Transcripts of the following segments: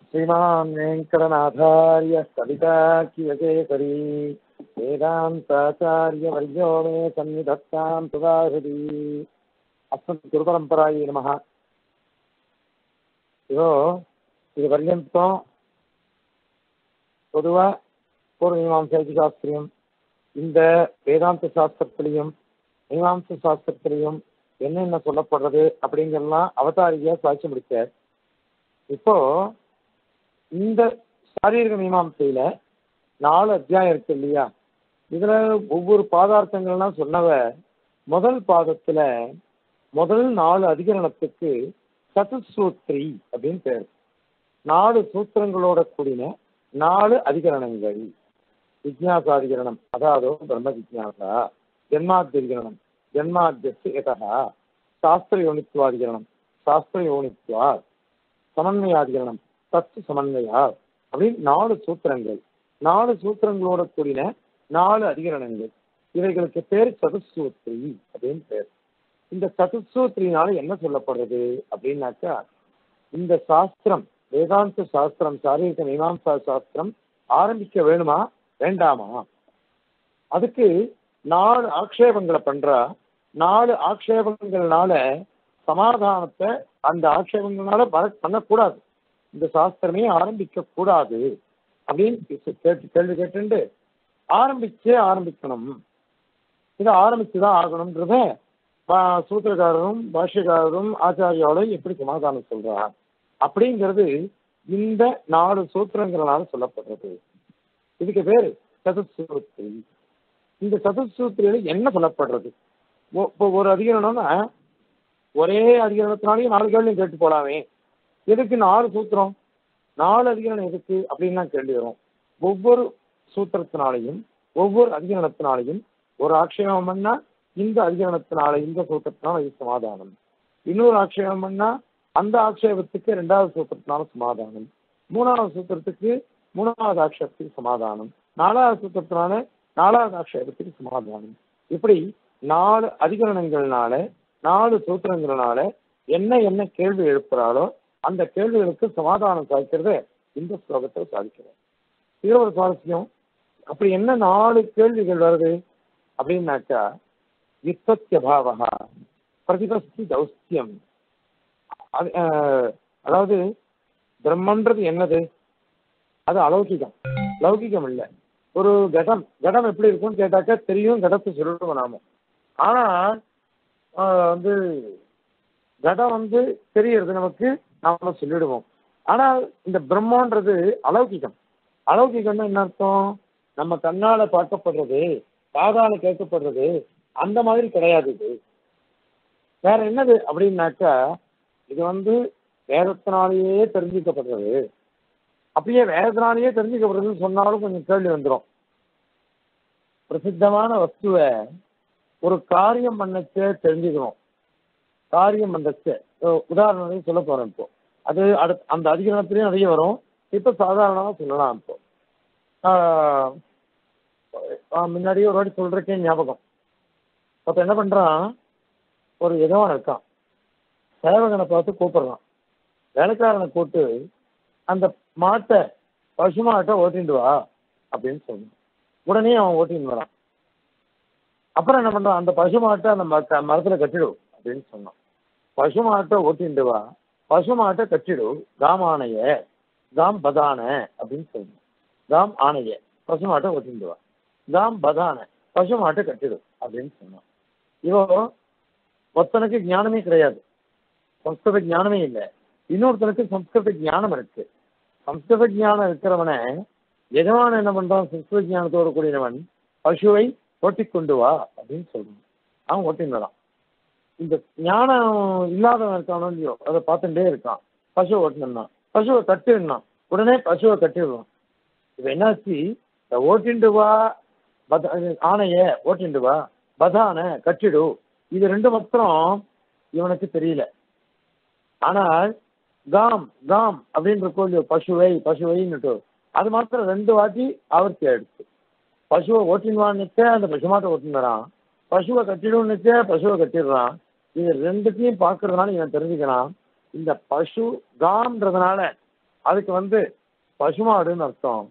श्रीमान् वेङ्कटनाथार्य कविताकियकेसरी वेदान्ताचार्यवर्यो मे सन्निधत्तां सुधाहृदि अस्मत् गुरुपरम्परायै नमः இதோ இது பர்யந்தம் பொதுவாக பூர்வ மீமாம்சைக்கு சாஸ்திரியம் இந்த வேதாந்த சாஸ்திரத்திலையும் மீமாம்ச சாஸ்திரத்திலையும் என்னென்ன சொல்லப்படுறது அப்படிங்கறதெல்லாம் அவதாரியா சாட்சி முடிச்சார் இப்போ இந்த சாரீரக மீமாம்சையில நாலு அத்தியாயம் இருக்கு இல்லையா இதுல ஒவ்வொரு பாதார்த்தங்கள்லாம் சொன்னவ முதல் பாதத்துல முதல் நாலு அதிகரணத்துக்கு சதுசூத்ரி அப்படின்னு பேர் நாலு சூத்திரங்களோட கூடின நாலு அதிகரணங்கள் விஜயாசாதிகரணம் அதாவது பிரம்ம ஜிஜாசா ஜென்மாத்தியதிகரணம் ஜென்மாத்தியதா சாஸ்திர யோனித்வாதிகரணம் சாஸ்திர யோனித்வா சமன்வயாதிகரணம் தத்து சமன்வயா அப்படின்னு நாலு சூத்திரங்கள் நாலு சூத்திரங்களோட கூடின நாலு அதிகரணங்கள் இவைகளுக்கு பேர் சதுசூத்ரி அப்படின்னு பேர் இந்த சதுசூத்ரினால என்ன சொல்லப்படுறது அப்படின்னாக்கா இந்த சாஸ்திரம் வேதாந்த சாஸ்திரம் சாரீரிக மீமாம்சா சாஸ்திரம் ஆரம்பிக்க வேணுமா வேண்டாமா அதுக்கு நாலு ஆக்ஷேபங்களை பண்றா நாலு ஆக்ஷேபங்கள்னால சமாதானத்தை அந்த ஆக்ஷேபங்களால பண்ணக்கூடாது இந்த சாஸ்திரமே ஆரம்பிக்க கூடாது அப்படின்னு கேட்டு கேள்வி கேட்டு ஆரம்பிச்சே ஆரம்பிக்கணும் இதை ஆரம்பிச்சுதான் ஆகணும்ன்றத சூத்திரக்காரரும் பாஷ்யக்காரரும் ஆச்சாரியாலும் எப்படி சமாதானம் சொல்றார் அப்படிங்கிறது இந்த நாலு சூத்திரங்களால சொல்லப்படுறது இதுக்கு பேரு சதுசூத்திரி இந்த சதுசூத்திரியில என்ன சொல்லப்படுறது இப்போ ஒரு அதிகரணம்னா ஒரே அதிகரணத்தினாலேயும் நாலு கேள்வியும் கேட்டு போலாமே எதுக்கு நாலு சூத்திரம் நாலு அதிகரணம் எதுக்கு அப்படின்னு கேள்வி வரும் ஒவ்வொரு சூத்திரத்தினாலையும் ஒவ்வொரு அதிகரணத்தினாலையும் ஒரு ஆட்சேபம் பண்ணா இந்த அதிகரணத்தினால இந்த சூத்திரத்தினால இது சமாதானம் இன்னொரு ஆட்சேபம் பண்ணா அந்த ஆட்சேபத்துக்கு ரெண்டாவது சூத்திரத்தினால சமாதானம் மூணாவது சூத்திரத்துக்கு மூணாவது ஆட்சேபத்துக்கு சமாதானம் நாலாவது சூத்திரத்தினால நாலாவது ஆட்சேபத்துக்கு சமாதானம் இப்படி நாலு அதிகரணங்கள்னால நாலு சூத்திரங்கள்னால என்ன என்ன கேள்வி எழுப்புறாளோ அந்த கேள்விகளுக்கு சமாதானம் சாதிக்கிறத இந்த ஸ்லோகத்தை சாதிக்கிறார் இது ஒரு சுவாரஸ்யம் அப்படி என்ன நாலு கேள்விகள் வருது அப்படின்னாக்கா விற்பத்தியபாவா பிரதிபஸ்தி தௌஸ்தியம் அதாவது பிரம்மன்றது என்னது அது அலௌகிகம் லௌகிகம் இல்லை ஒரு கடம் கடம் எப்படி இருக்கும்னு கேட்டாக்கா தெரியும் கடத்தை சொல்லிடுவோம் நாம ஆனா வந்து கடம் வந்து தெரியறது நமக்கு நாம சொல்லிடுவோம் ஆனா இந்த பிரம்மன்றது அலௌகிகம் அலௌகிகம்னா என்ன அர்த்தம் நம்ம கண்ணால பார்க்கப்படுறது காதால கேட்கப்படுறது அந்த மாதிரி கிடையாது இது வேற என்னது அப்படின்னாக்கா இது வந்து வேதத்தினாலேயே தெரிஞ்சுக்கப்படுறது அப்படியே வேதத்தினாலேயே தெரிஞ்சுக்கப்படுறதுன்னு சொன்னாலும் கொஞ்சம் கேள்வி வந்துடும் பிரசித்தமான வஸ்துவை ஒரு காரியம் பண்ணச்சே தெரிஞ்சுக்கணும் காரியம் பண்ணச்சே உதாரணம் சொல்ல போறேன் இப்போ அது அடுத் அந்த அதிகரணத்திலையும் நிறைய வரும் இப்போ சாதாரணமாக சொல்லலாம் இப்போ முன்னாடியே ஒரு வாட்டி சொல்றக்கே ஞாபகம் அப்போ என்ன பண்றான் ஒரு எதவன் இருக்கான் சேவகனை பார்த்து கூப்பிடுறான் வேலைக்காரனை கூப்பிட்டு அந்த மாட்டை பசு மாட்டை ஓட்டிட்டு வா அப்படின்னு சொன்னான் உடனே அவன் ஓட்டின்னு வரான் அப்புறம் என்ன பண்றான் அந்த பசு மாட்டை அந்த மரத்துல கட்டிடு அப்படின்னு சொன்னான் பசு மாட்டை ஓட்டிட்டு வா பசு மாட்டை கட்டிடு காம் ஆணைய காம் பதான அப்படின்னு சொன்னான் காம் ஆணைய பசு மாட்டை ஓட்டிட்டு வா காம் பதான பசு மாட்டை கட்டிடு அப்படின்னு சொன்னான் இவோ ஒருத்தனுக்கு ஞானமே கிடையாது சம்ஸ்கிருத ஞானமே இல்லை இன்னொருத்தனுக்கு சம்ஸ்கிருத ஞானம் இருக்கு சம்ஸ்கிருத ஞானம் இருக்கிறவனை எஜமான என்ன பண்றான் சம்ஸ்கிருத ஞானத்தோடு கூடியவன் பசுவை ஓட்டி கொண்டு வா அப்படின்னு சொல்றான் அவன் ஓட்டின்னு வரான் இந்த ஞானம் இல்லாதவன் இருக்கானோ இல்லையோ அதை பார்த்துட்டே இருக்கான் பசுவை ஓட்டினான் பசுவை கட்டிடணும் உடனே பசுவை கட்டிடுவான் இப்ப என்னாச்சு ஓட்டிண்டு வா பத ஆணைய ஓட்டிண்டு வா பதான கட்டிடு இது ரெண்டு மாத்திரம் இவனுக்கு தெரியல ஆனால் காம் காம் அப்படின்னு இருக்கோ இல்லையோ பசுவை பசுவைன்னுட்டு அது மாத்திரம் ரெண்டு வாட்டி ஆவர்த்தி ஆயிடுச்சு பசுவை ஓட்டின்வான்னுச்சே அந்த பசு மாட்டை ஓட்டின்றான் பசுவை கட்டிடும்னுச்சே பசுவை கட்டிடுறான் இது ரெண்டுத்தையும் பார்க்கறதுனால இவன் தெரிஞ்சுக்கிறான் இந்த பசு காம்ன்றதுனால அதுக்கு வந்து பசுமாடுன்னு அர்த்தம்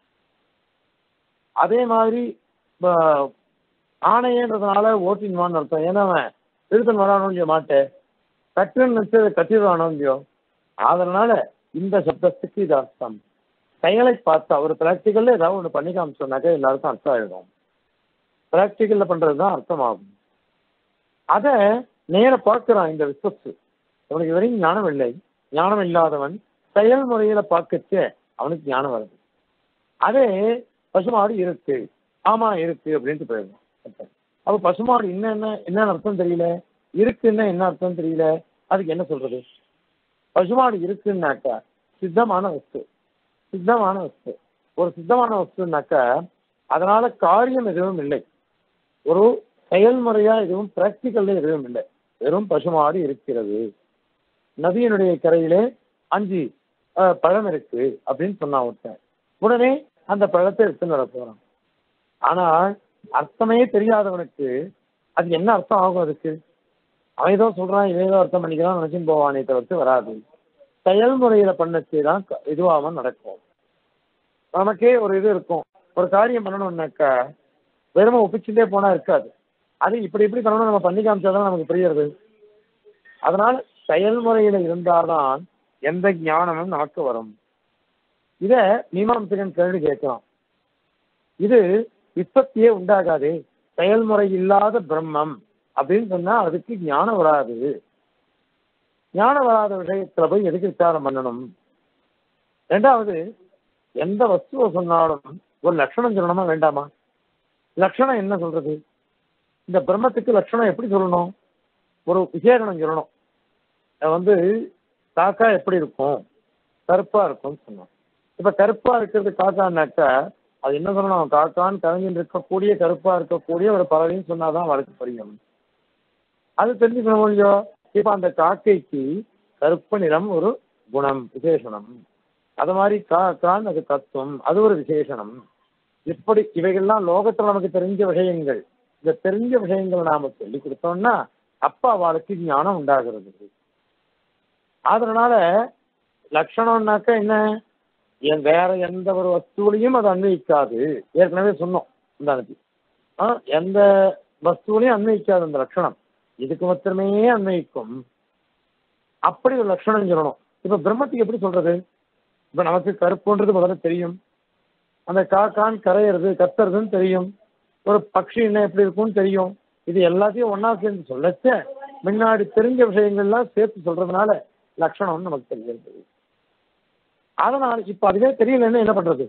அதே மாதிரி ப- ஆணையன்றதுனால ஓட்டின்வான்னு அர்த்தம் ஏன்னா அவன் திருத்தன் வரானோ இல்லையோ மாட்டே கட்டுன்னு நினைச்சது கட்டிடுவானோ இல்லையோ அதனால இந்த சப்தத்துக்கு இது அர்த்தம் செயலை பார்த்தா ஒரு பிராக்டிக்கல்ல ஏதாவது ஒன்று பண்ணி காமிச்சோம்னாக்க எல்லாருக்கும் அர்த்தம் ஆயிடும் பிராக்டிக்கல்ல பண்றது தான் அர்த்தமாகும் அதை நேர பார்க்கிறான் இந்த விஸ்வத்து அவனுக்கு இதுவரையும் ஞானம் இல்லை ஞானம் இல்லாதவன் செயல்முறையில பார்க்கச்சே அவனுக்கு ஞானம் வருது அதே பசுமாடு இருக்கு ஆமா இருக்கு அப்படின்ட்டு போயிடும் அப்ப பசுமாடு என்ன என்ன என்ன அர்த்தம் தெரியல இருக்குன்னா என்ன அர்த்தம் தெரியல அதுக்கு என்ன சொல்றது பசுமாடு இருக்குன்னாக்கா சித்தமான வஸ்து சித்தமான வஸ்து ஒரு சித்தமான வஸ்துனாக்கா அதனால காரியம் எதுவும் இல்லை ஒரு செயல்முறையா எதுவும் பிராக்டிக்கல்ல எதுவும் இல்லை வெறும் பசுமாடு இருக்கிறது நதியினுடைய கரையிலே அஞ்சு அஹ், பழம் இருக்கு அப்படின்னு சொன்னான் ஒருத்தன் உடனே அந்த பழத்தை எடுத்துன்னு வர போறான் ஆனால் அர்த்தமே தெரியாதவனுக்கு அது என்ன அர்த்தம் ஆகும் அதுக்கு அவன் ஏதோ சொல்றான் இவன் ஏதோ அர்த்தம் பண்ணிக்கிறான் நினைச்சுன்னு போவானே தவிர்த்து வராது செயல்முறையில பண்ணச்சே தான் க- இதுவாம நடக்கும் நமக்கே ஒரு இது இருக்கும் ஒரு காரியம் பண்ணணும்னாக்கா வெறும ஒப்பிச்சுட்டே போனா இருக்காது அது இப்படி இப்படி பண்ணணும் நம்ம பண்ணி காமிச்சாதான் நமக்கு புரியுறது அதனால செயல்முறையில இருந்தால்தான் எந்த ஞானமும் நமக்கு வரும் இத மீமாம்சகன் கேள்வி கேட்கலாம் இது விற்பத்தியே உண்டாகாது செயல்முறை இல்லாத பிரம்மம் அப்படின்னு சொன்னா அதுக்கு ஞானம் வராது ஞானம் வராத விஷயத்துல போய் எதுக்கு விசாரம் பண்ணணும் ரெண்டாவது எந்த வஸ்துவை சொன்னாலும் ஒரு லட்சணம் சொல்லணுமா வேண்டாமா லட்சணம் என்ன சொல்றது இந்த பிரம்மத்துக்கு லட்சணம் எப்படி சொல்லணும் ஒரு விசேஷனம் சொல்லணும் அது வந்து காக்கா எப்படி இருக்கும் கருப்பா இருக்கும்னு சொன்னோம் இப்ப கருப்பா இருக்கிறது காக்கான்னாக்கா அது என்ன சொல்லணும் காக்கான்னு கவிஞன் இருக்கக்கூடிய கருப்பா இருக்கக்கூடிய ஒரு பறவைன்னு சொன்னாதான் வழக்கு புரியும் அது தெரிஞ்சுக்கணும் இல்லையோ இப்ப அந்த காக்கைக்கு கருப்பு நிறம் ஒரு குணம் விசேஷனம் அது மாதிரி காக்கான்னு அது தத்துவம் அது ஒரு விசேஷனம் இப்படி இவைகள்லாம் லோகத்துல நமக்கு தெரிஞ்ச விஷயங்கள் இந்த தெரிஞ்ச விஷயங்களை நாம சொல்லி கொடுத்தோம்னா அப்ப அவளுக்கு ஞானம் உண்டாகிறது அதனால லட்சணம்னாக்க என்ன என் வேற எந்த ஒரு வஸ்துவிலையும் அது அன்வயிக்காது ஏற்கனவே சொன்னோம் இந்த அனுப்பி ஆ, எந்த வஸ்துவிலையும் அன்வயிக்காது அந்த லட்சணம் இதுக்கு மாத்திரமே அன்வயிக்கும் அப்படி ஒரு லட்சணம் சொல்லணும் இப்ப பிரம்மத்துக்கு எப்படி சொல்றது இப்ப நமக்கு கருப்புன்றது முதல்ல தெரியும் அந்த காக்கான் கரையிறது கத்துறதுன்னு தெரியும் ஒரு பக்ஷி என்ன எப்படி இருக்கும்னு தெரியும் இது எல்லாத்தையும் ஒண்ணா சேர்ந்து சொல்லச்ச முன்னாடி தெரிஞ்ச விஷயங்கள்லாம் சேர்த்து சொல்றதுனால லட்சணம்னு நமக்கு தெரிகிறது அதனால இப்ப அதுவே தெரியலன்னு என்ன பண்றது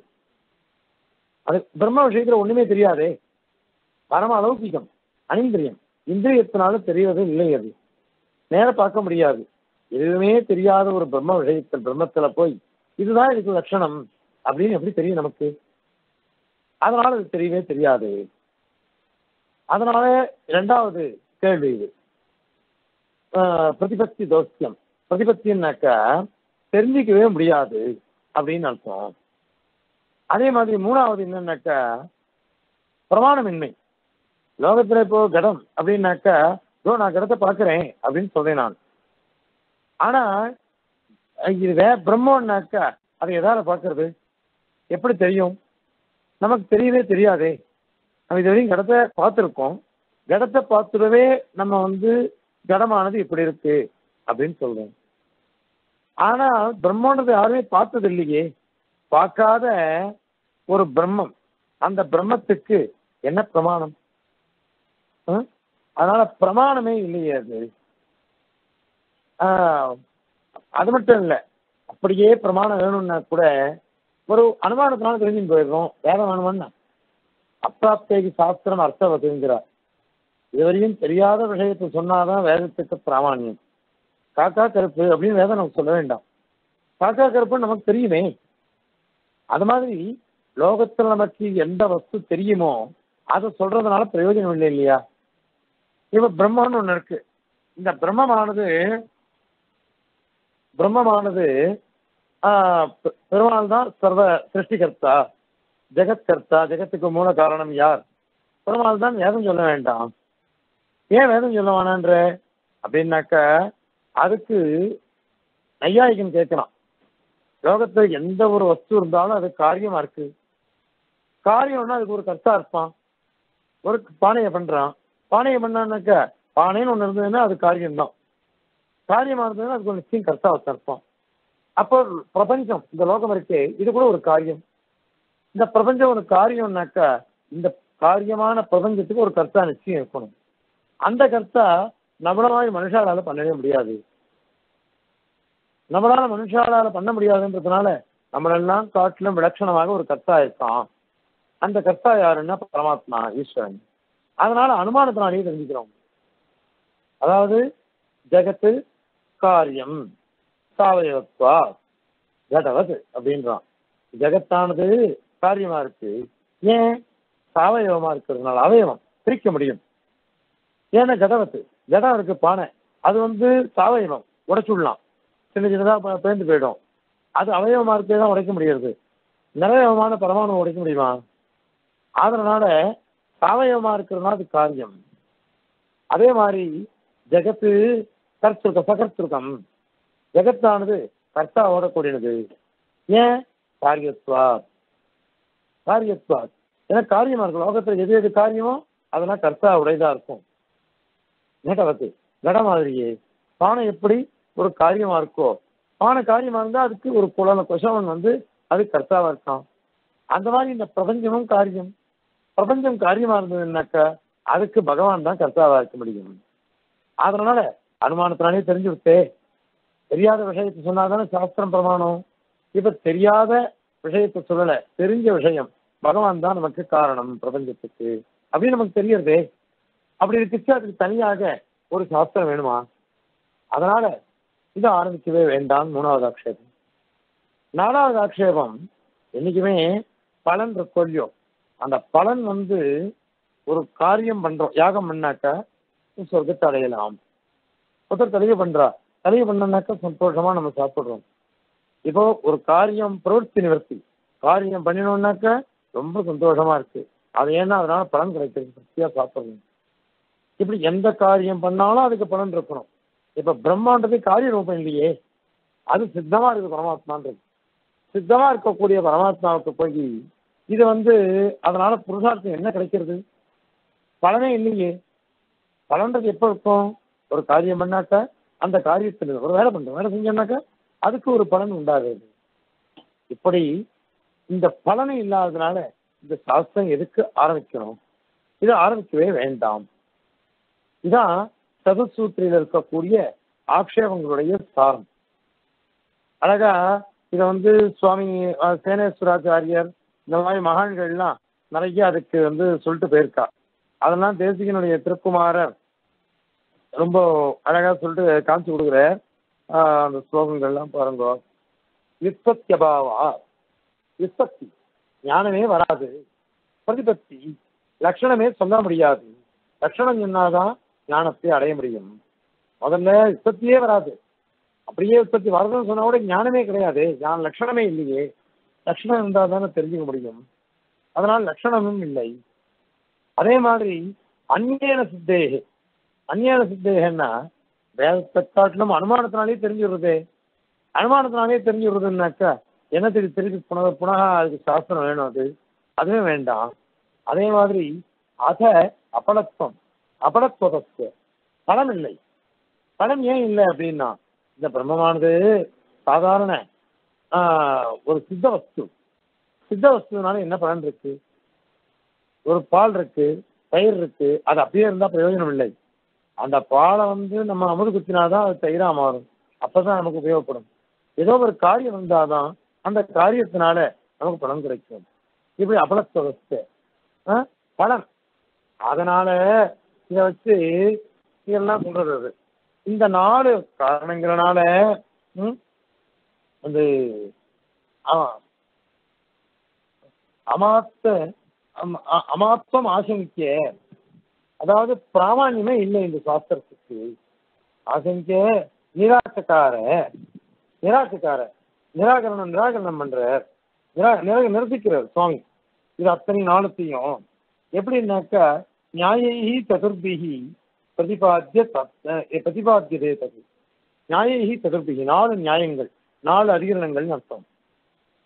அது பிரம்ம விஷயத்துல ஒண்ணுமே தெரியாதே பரம அலௌகிகம் அனிந்திரியம் இந்திரியத்தினால தெரியறது இல்லை அது நேர பார்க்க முடியாது எதுவுமே தெரியாத ஒரு பிரம்ம விஷயத்தில் பிரம்மத்துல போய் இதுதான் இதுக்கு லட்சணம் அப்படின்னு எப்படி தெரியும் நமக்கு அதனால அது தெரியவே தெரியாது அதனால இரண்டாவது கேள்வி இது ஆஹ் பிரதிபத்தி தோஷியம் பிரதிபத்தின்னாக்கா தெரிஞ்சிக்கவே முடியாது அப்படின்னு அர்த்தம் அதே மாதிரி மூணாவது என்னன்னாக்கா பிரமாணமின்மை லோகத்துல இப்போ கடம் அப்படின்னாக்கா இதோ நான் கடத்தை பார்க்கிறேன் அப்படின்னு சொல்றேன் நான் ஆனா இது வே பிரம்மன்னாக்கா அதை எதால பார்க்கறது எப்படி தெரியும் நமக்கு தெரியவே தெரியாதே நம்ம இது வரைக்கும் கடத்தை பார்த்துருக்கோம் கடத்தை பார்த்துடவே நம்ம வந்து கடமானது இப்படி இருக்கு அப்படின்னு சொல்றோம் ஆனா பிரம்மன்றது யாருமே பார்த்தது இல்லையே பார்க்காத ஒரு பிரம்மம் அந்த பிரம்மத்துக்கு என்ன பிரமாணம் ஆ? அதனால பிரமாணமே இல்லையே அது ஆஹ், அது மட்டும் இல்லை அப்படியே பிரமாணம் வேணும்னா கூட ஒரு அனுமானத்தினால தெரிஞ்சுன்னு போயிடுறோம் வேதம் வேணுமான்னா அப்பிராப்தேகி சாஸ்திரம் அர்த்தவதுங்கிறார் இதுவரையும் தெரியாத விஷயத்தை சொன்னாதான் வேதத்துக்கு பிராமாணியம் காக்கா கருப்பு அப்படின்னு வேதம் நமக்கு சொல்ல வேண்டாம் காக்கா கருப்புன்னு நமக்கு தெரியுமே அது மாதிரி லோகத்துல நமக்கு எந்த வஸ்து தெரியுமோ அதை சொல்றதுனால பிரயோஜனம் இல்லை இல்லையா இப்ப பிரம்மன்னு ஒண்ணு இருக்கு இந்த பிரம்மமானது பிரம்மமானது ஆஹ், பெ- பெருமாள் தான் சர்வ சிருஷ்டிகர்த்தா ஜெகத்கர்த்தா ஜெகத்துக்கு மூல காரணம் யார் பெருமாள் தான் வேதம் சொல்ல வேண்டாம் ஏன் வேதம் சொல்ல வேணான்ற அப்படின்னாக்க அதுக்கு நையாயிகன் கேட்கலாம் லோகத்துல எந்த ஒரு வஸ்து இருந்தாலும் அது காரியமா இருக்கு காரியம்னா அதுக்கு ஒரு கர்த்தா இருப்பான் ஒரு பானையை பண்றான் பானையை பண்ணான்னாக்க பானைன்னு ஒண்ணு இருந்ததுன்னா அது காரியம்தான் காரியமா இருந்ததுன்னா அதுக்கு ஒரு நிச்சயம் கர்த்தா இருப்பான் அப்போ பிரபஞ்சம் இந்த லோகம் இருக்கே இது கூட ஒரு காரியம் இந்த பிரபஞ்சம் ஒரு காரியம்னாக்கா இந்த காரியமான பிரபஞ்சத்துக்கு ஒரு கர்த்தா நிச்சயம் இருக்கணும் அந்த கர்த்தா நம்மளமாய் மனுஷாலால பண்ணவே முடியாது நம்மளால மனுஷாலால பண்ண முடியாதுன்றதுனால நம்மளெல்லாம் காட்டிலும் விலட்சணமாக ஒரு கர்த்தா இருக்கான் அந்த கர்த்தா யாருன்னா பரமாத்மா ஈஸ்வரன் அதனால அனுமானத்தினாலேயே தெரிஞ்சுக்கிறோம் அதாவது ஜெகத்து காரியம் சாவயவத்வா ஜடவத் அப்படின்றான் ஜெகத்தானது காரியமா இருக்கு ஏன் சாவயவமா இருக்கிறதுனால அவயவம் பிரிக்க முடியும் ஏன்னா ஜடவத்து ஜடம் இருக்கு பானை அது வந்து சாவயவம் உடைச்சுடலாம் சின்ன சின்னதாக பேர்ந்து போயிடும் அது அவயவமா இருக்கே தான் உடைக்க முடியாது நிறவயவமான பரமாணு உடைக்க முடியுமா அதனால சாவயவமா இருக்கிறதுனால அது காரியம் அதே மாதிரி ஜெகத்து கர்த்திருக்கம் சகர்த்திருக்கம் ஜெகத்தானது கர்த்தா ஓடக்கூடியது ஏன் காரியத்வா காரியத்வா ஏன்னா காரியமா இருக்கும் லோகத்துல எது எது காரியமோ அதெல்லாம் கர்த்தா உடையதா இருக்கும் நேட்டவத்து கட மாதிரியே பானை எப்படி ஒரு காரியமா இருக்கோ பானை காரியமா இருந்தா அதுக்கு ஒரு குழந்தை கொசவன் வந்து அது கர்த்தாவா இருக்கான் அந்த மாதிரி இந்த பிரபஞ்சமும் காரியம் பிரபஞ்சம் காரியமா இருந்ததுன்னாக்கா அதுக்கு பகவான் தான் கர்த்தாவா இருக்க முடியும் அதனால அனுமானத்தினாலே தெரிஞ்சு விட்டே தெரியாத விஷயத்தை சொன்னாதானே சாஸ்திரம் பிரமாணம் இப்ப தெரியாத விஷயத்தை சொல்லல தெரிஞ்ச விஷயம் பகவான் தான் நமக்கு காரணம் பிரபஞ்சத்துக்கு அப்படின்னு நமக்கு தெரியறதே அப்படி இருக்குச்சு அதுக்கு தனியாக ஒரு சாஸ்திரம் வேணுமா அதனால இது ஆரம்பிக்கவே வேண்டாம் மூணாவது ஆக்ஷேபம் நாலாவது ஆக்ஷேபம் என்னைக்குமே பலன் இருக்கொல்லியோ அந்த பலன் வந்து ஒரு காரியம் பண்றோம் யாகம் பண்ணாக்கா சொர்க்கத்தை அடையலாம் ஒருத்தர் தலையை பண்றா தலையை பண்ணனாக்கா சந்தோஷமா நம்ம சாப்பிடுறோம் இப்போ ஒரு காரியம் பிரவൃத்தி நிவர்த்தி காரியம் பண்ணினோம்னாக்கா ரொம்ப சந்தோஷமா இருக்கு அது ஏன்னா அதனால பலன் கிடைக்கிறது திருப்தியா சாப்பிடணும் இப்படி எந்த காரியம் பண்ணாலும் அதுக்கு பலன் இருக்கணும் இப்ப பிரம்மாண்டது காரிய ரூபம் இல்லையே அது சித்தமா இருக்கு பரமாத்மான்றது சித்தமா இருக்கக்கூடிய பரமாத்மாவுக்கு போய் இது வந்து அதனால புருஷார்த்தம் என்ன கிடைக்கிறது பலனே இல்லையே பலன்றது எப்போ இருக்கும் ஒரு காரியம் பண்ணாக்கா அந்த காரியத்தில் ஒரு வேலை பண்றோம் வேலை செஞ்சோம்னாக்கா அதுக்கு ஒரு பலன் உண்டாகுது இப்படி இந்த பலனை இல்லாததுனால இந்த சாஸ்திரம் எதுக்கு ஆரம்பிக்கணும் இது ஆரம்பிக்கவே வேண்டாம் இதான் சதுசூத்திரியில் இருக்கக்கூடிய ஆக்ஷேபங்களுடைய சாரம் அழகா இதை வந்து சுவாமி அஹ், சேனேஸ்வராச்சாரியர் இந்த மாதிரி மகான்கள்லாம் நிறைய அதுக்கு வந்து சொல்லிட்டு போயிருக்கா அதெல்லாம் தேசிகனுடைய திருக்குமாரர் ரொம்ப அழகா சொல்லிட்டு காமிச்சு கொடுக்குறார் ஆஹ், அந்த ஸ்லோகங்கள்லாம் பாருங்க விற்பத்தியபாவா விற்பத்தி ஞானமே வராது பிரதிபத்தி லட்சணமே சொல்ல முடியாது லட்சணம் சொன்னாதான் ஞானத்தை அடைய முடியும் முதல்ல உற்பத்தியே வராது அப்படியே உற்பத்தி வரதுன்னு சொன்னா கூட ஞானமே கிடையாது ஞான லட்சணமே இல்லையே லட்சணம் இருந்தால் தானே தெரிஞ்சுக்க முடியும் அதனால் லட்சணமும் இல்லை அதே மாதிரி அந்நியன சித்தேகே அந்நியன சித்தேகன்னா வேதத்தை காட்டிலும் அனுமானத்தினாலே தெரிஞ்சுடுறது அனுமானத்தினாலே தெரிஞ்சுடுறதுன்னாக்கா என்னத்துக்கு திருப்பி புனக புனக அதுக்கு சாஸ்திரம் வேணும் அது அதுவே வேண்டாம் அதே மாதிரி அத அபலத்துவம் அபலத்துவதற்கு பலன் இல்லை பலன் ஏன் இல்லை அப்படின்னா இந்த பிரம்மமானது சாதாரண ஆஹ், ஒரு சித்த வஸ்து சித்த வஸ்துனால என்ன பலன் இருக்கு ஒரு பால் இருக்கு தயிர் இருக்கு அது அப்படியே இருந்தா பிரயோஜனம் இல்லை அந்த பாலை வந்து நம்ம அமுது குத்தினாதான் அது தயிரா மாறும் அப்பதான் நமக்கு உபயோகப்படும் ஏதோ ஒரு காரியம் இருந்தாதான் அந்த காரியத்தினால நமக்கு பலன் கிடைக்கும் இப்படி அபலத்துவஸ்து பலன் அதனால இதை வச்சு இதெல்லாம் சொல்றது அது. இந்த நாலு காரணங்கிறனால ம், வந்து ஆ, அமாத்த அம- அ- அமாத்வம் ஆசங்கிக்க அதாவது பிராமான்யமே இல்லை இந்த சாஸ்திரத்துக்கு ஆசங்கிக்க நிராசக்கார நிராசக்கார நிராகரணம் நிராகரணம் பண்றார் நிரா நிரா- நிரசிக்கிறார் சுவாமி இது அத்தனை நாளத்தையும் எப்படின்னாக்கா நியாயைஹி சதுர்பிகி பிரதிபாத்திய தத் அஹ் பிரதிபாத்தியதே தது நியாயைஹி சதுர்பிகி நாலு நியாயங்கள் நாலு அதிகரணங்கள்னு அர்த்தம்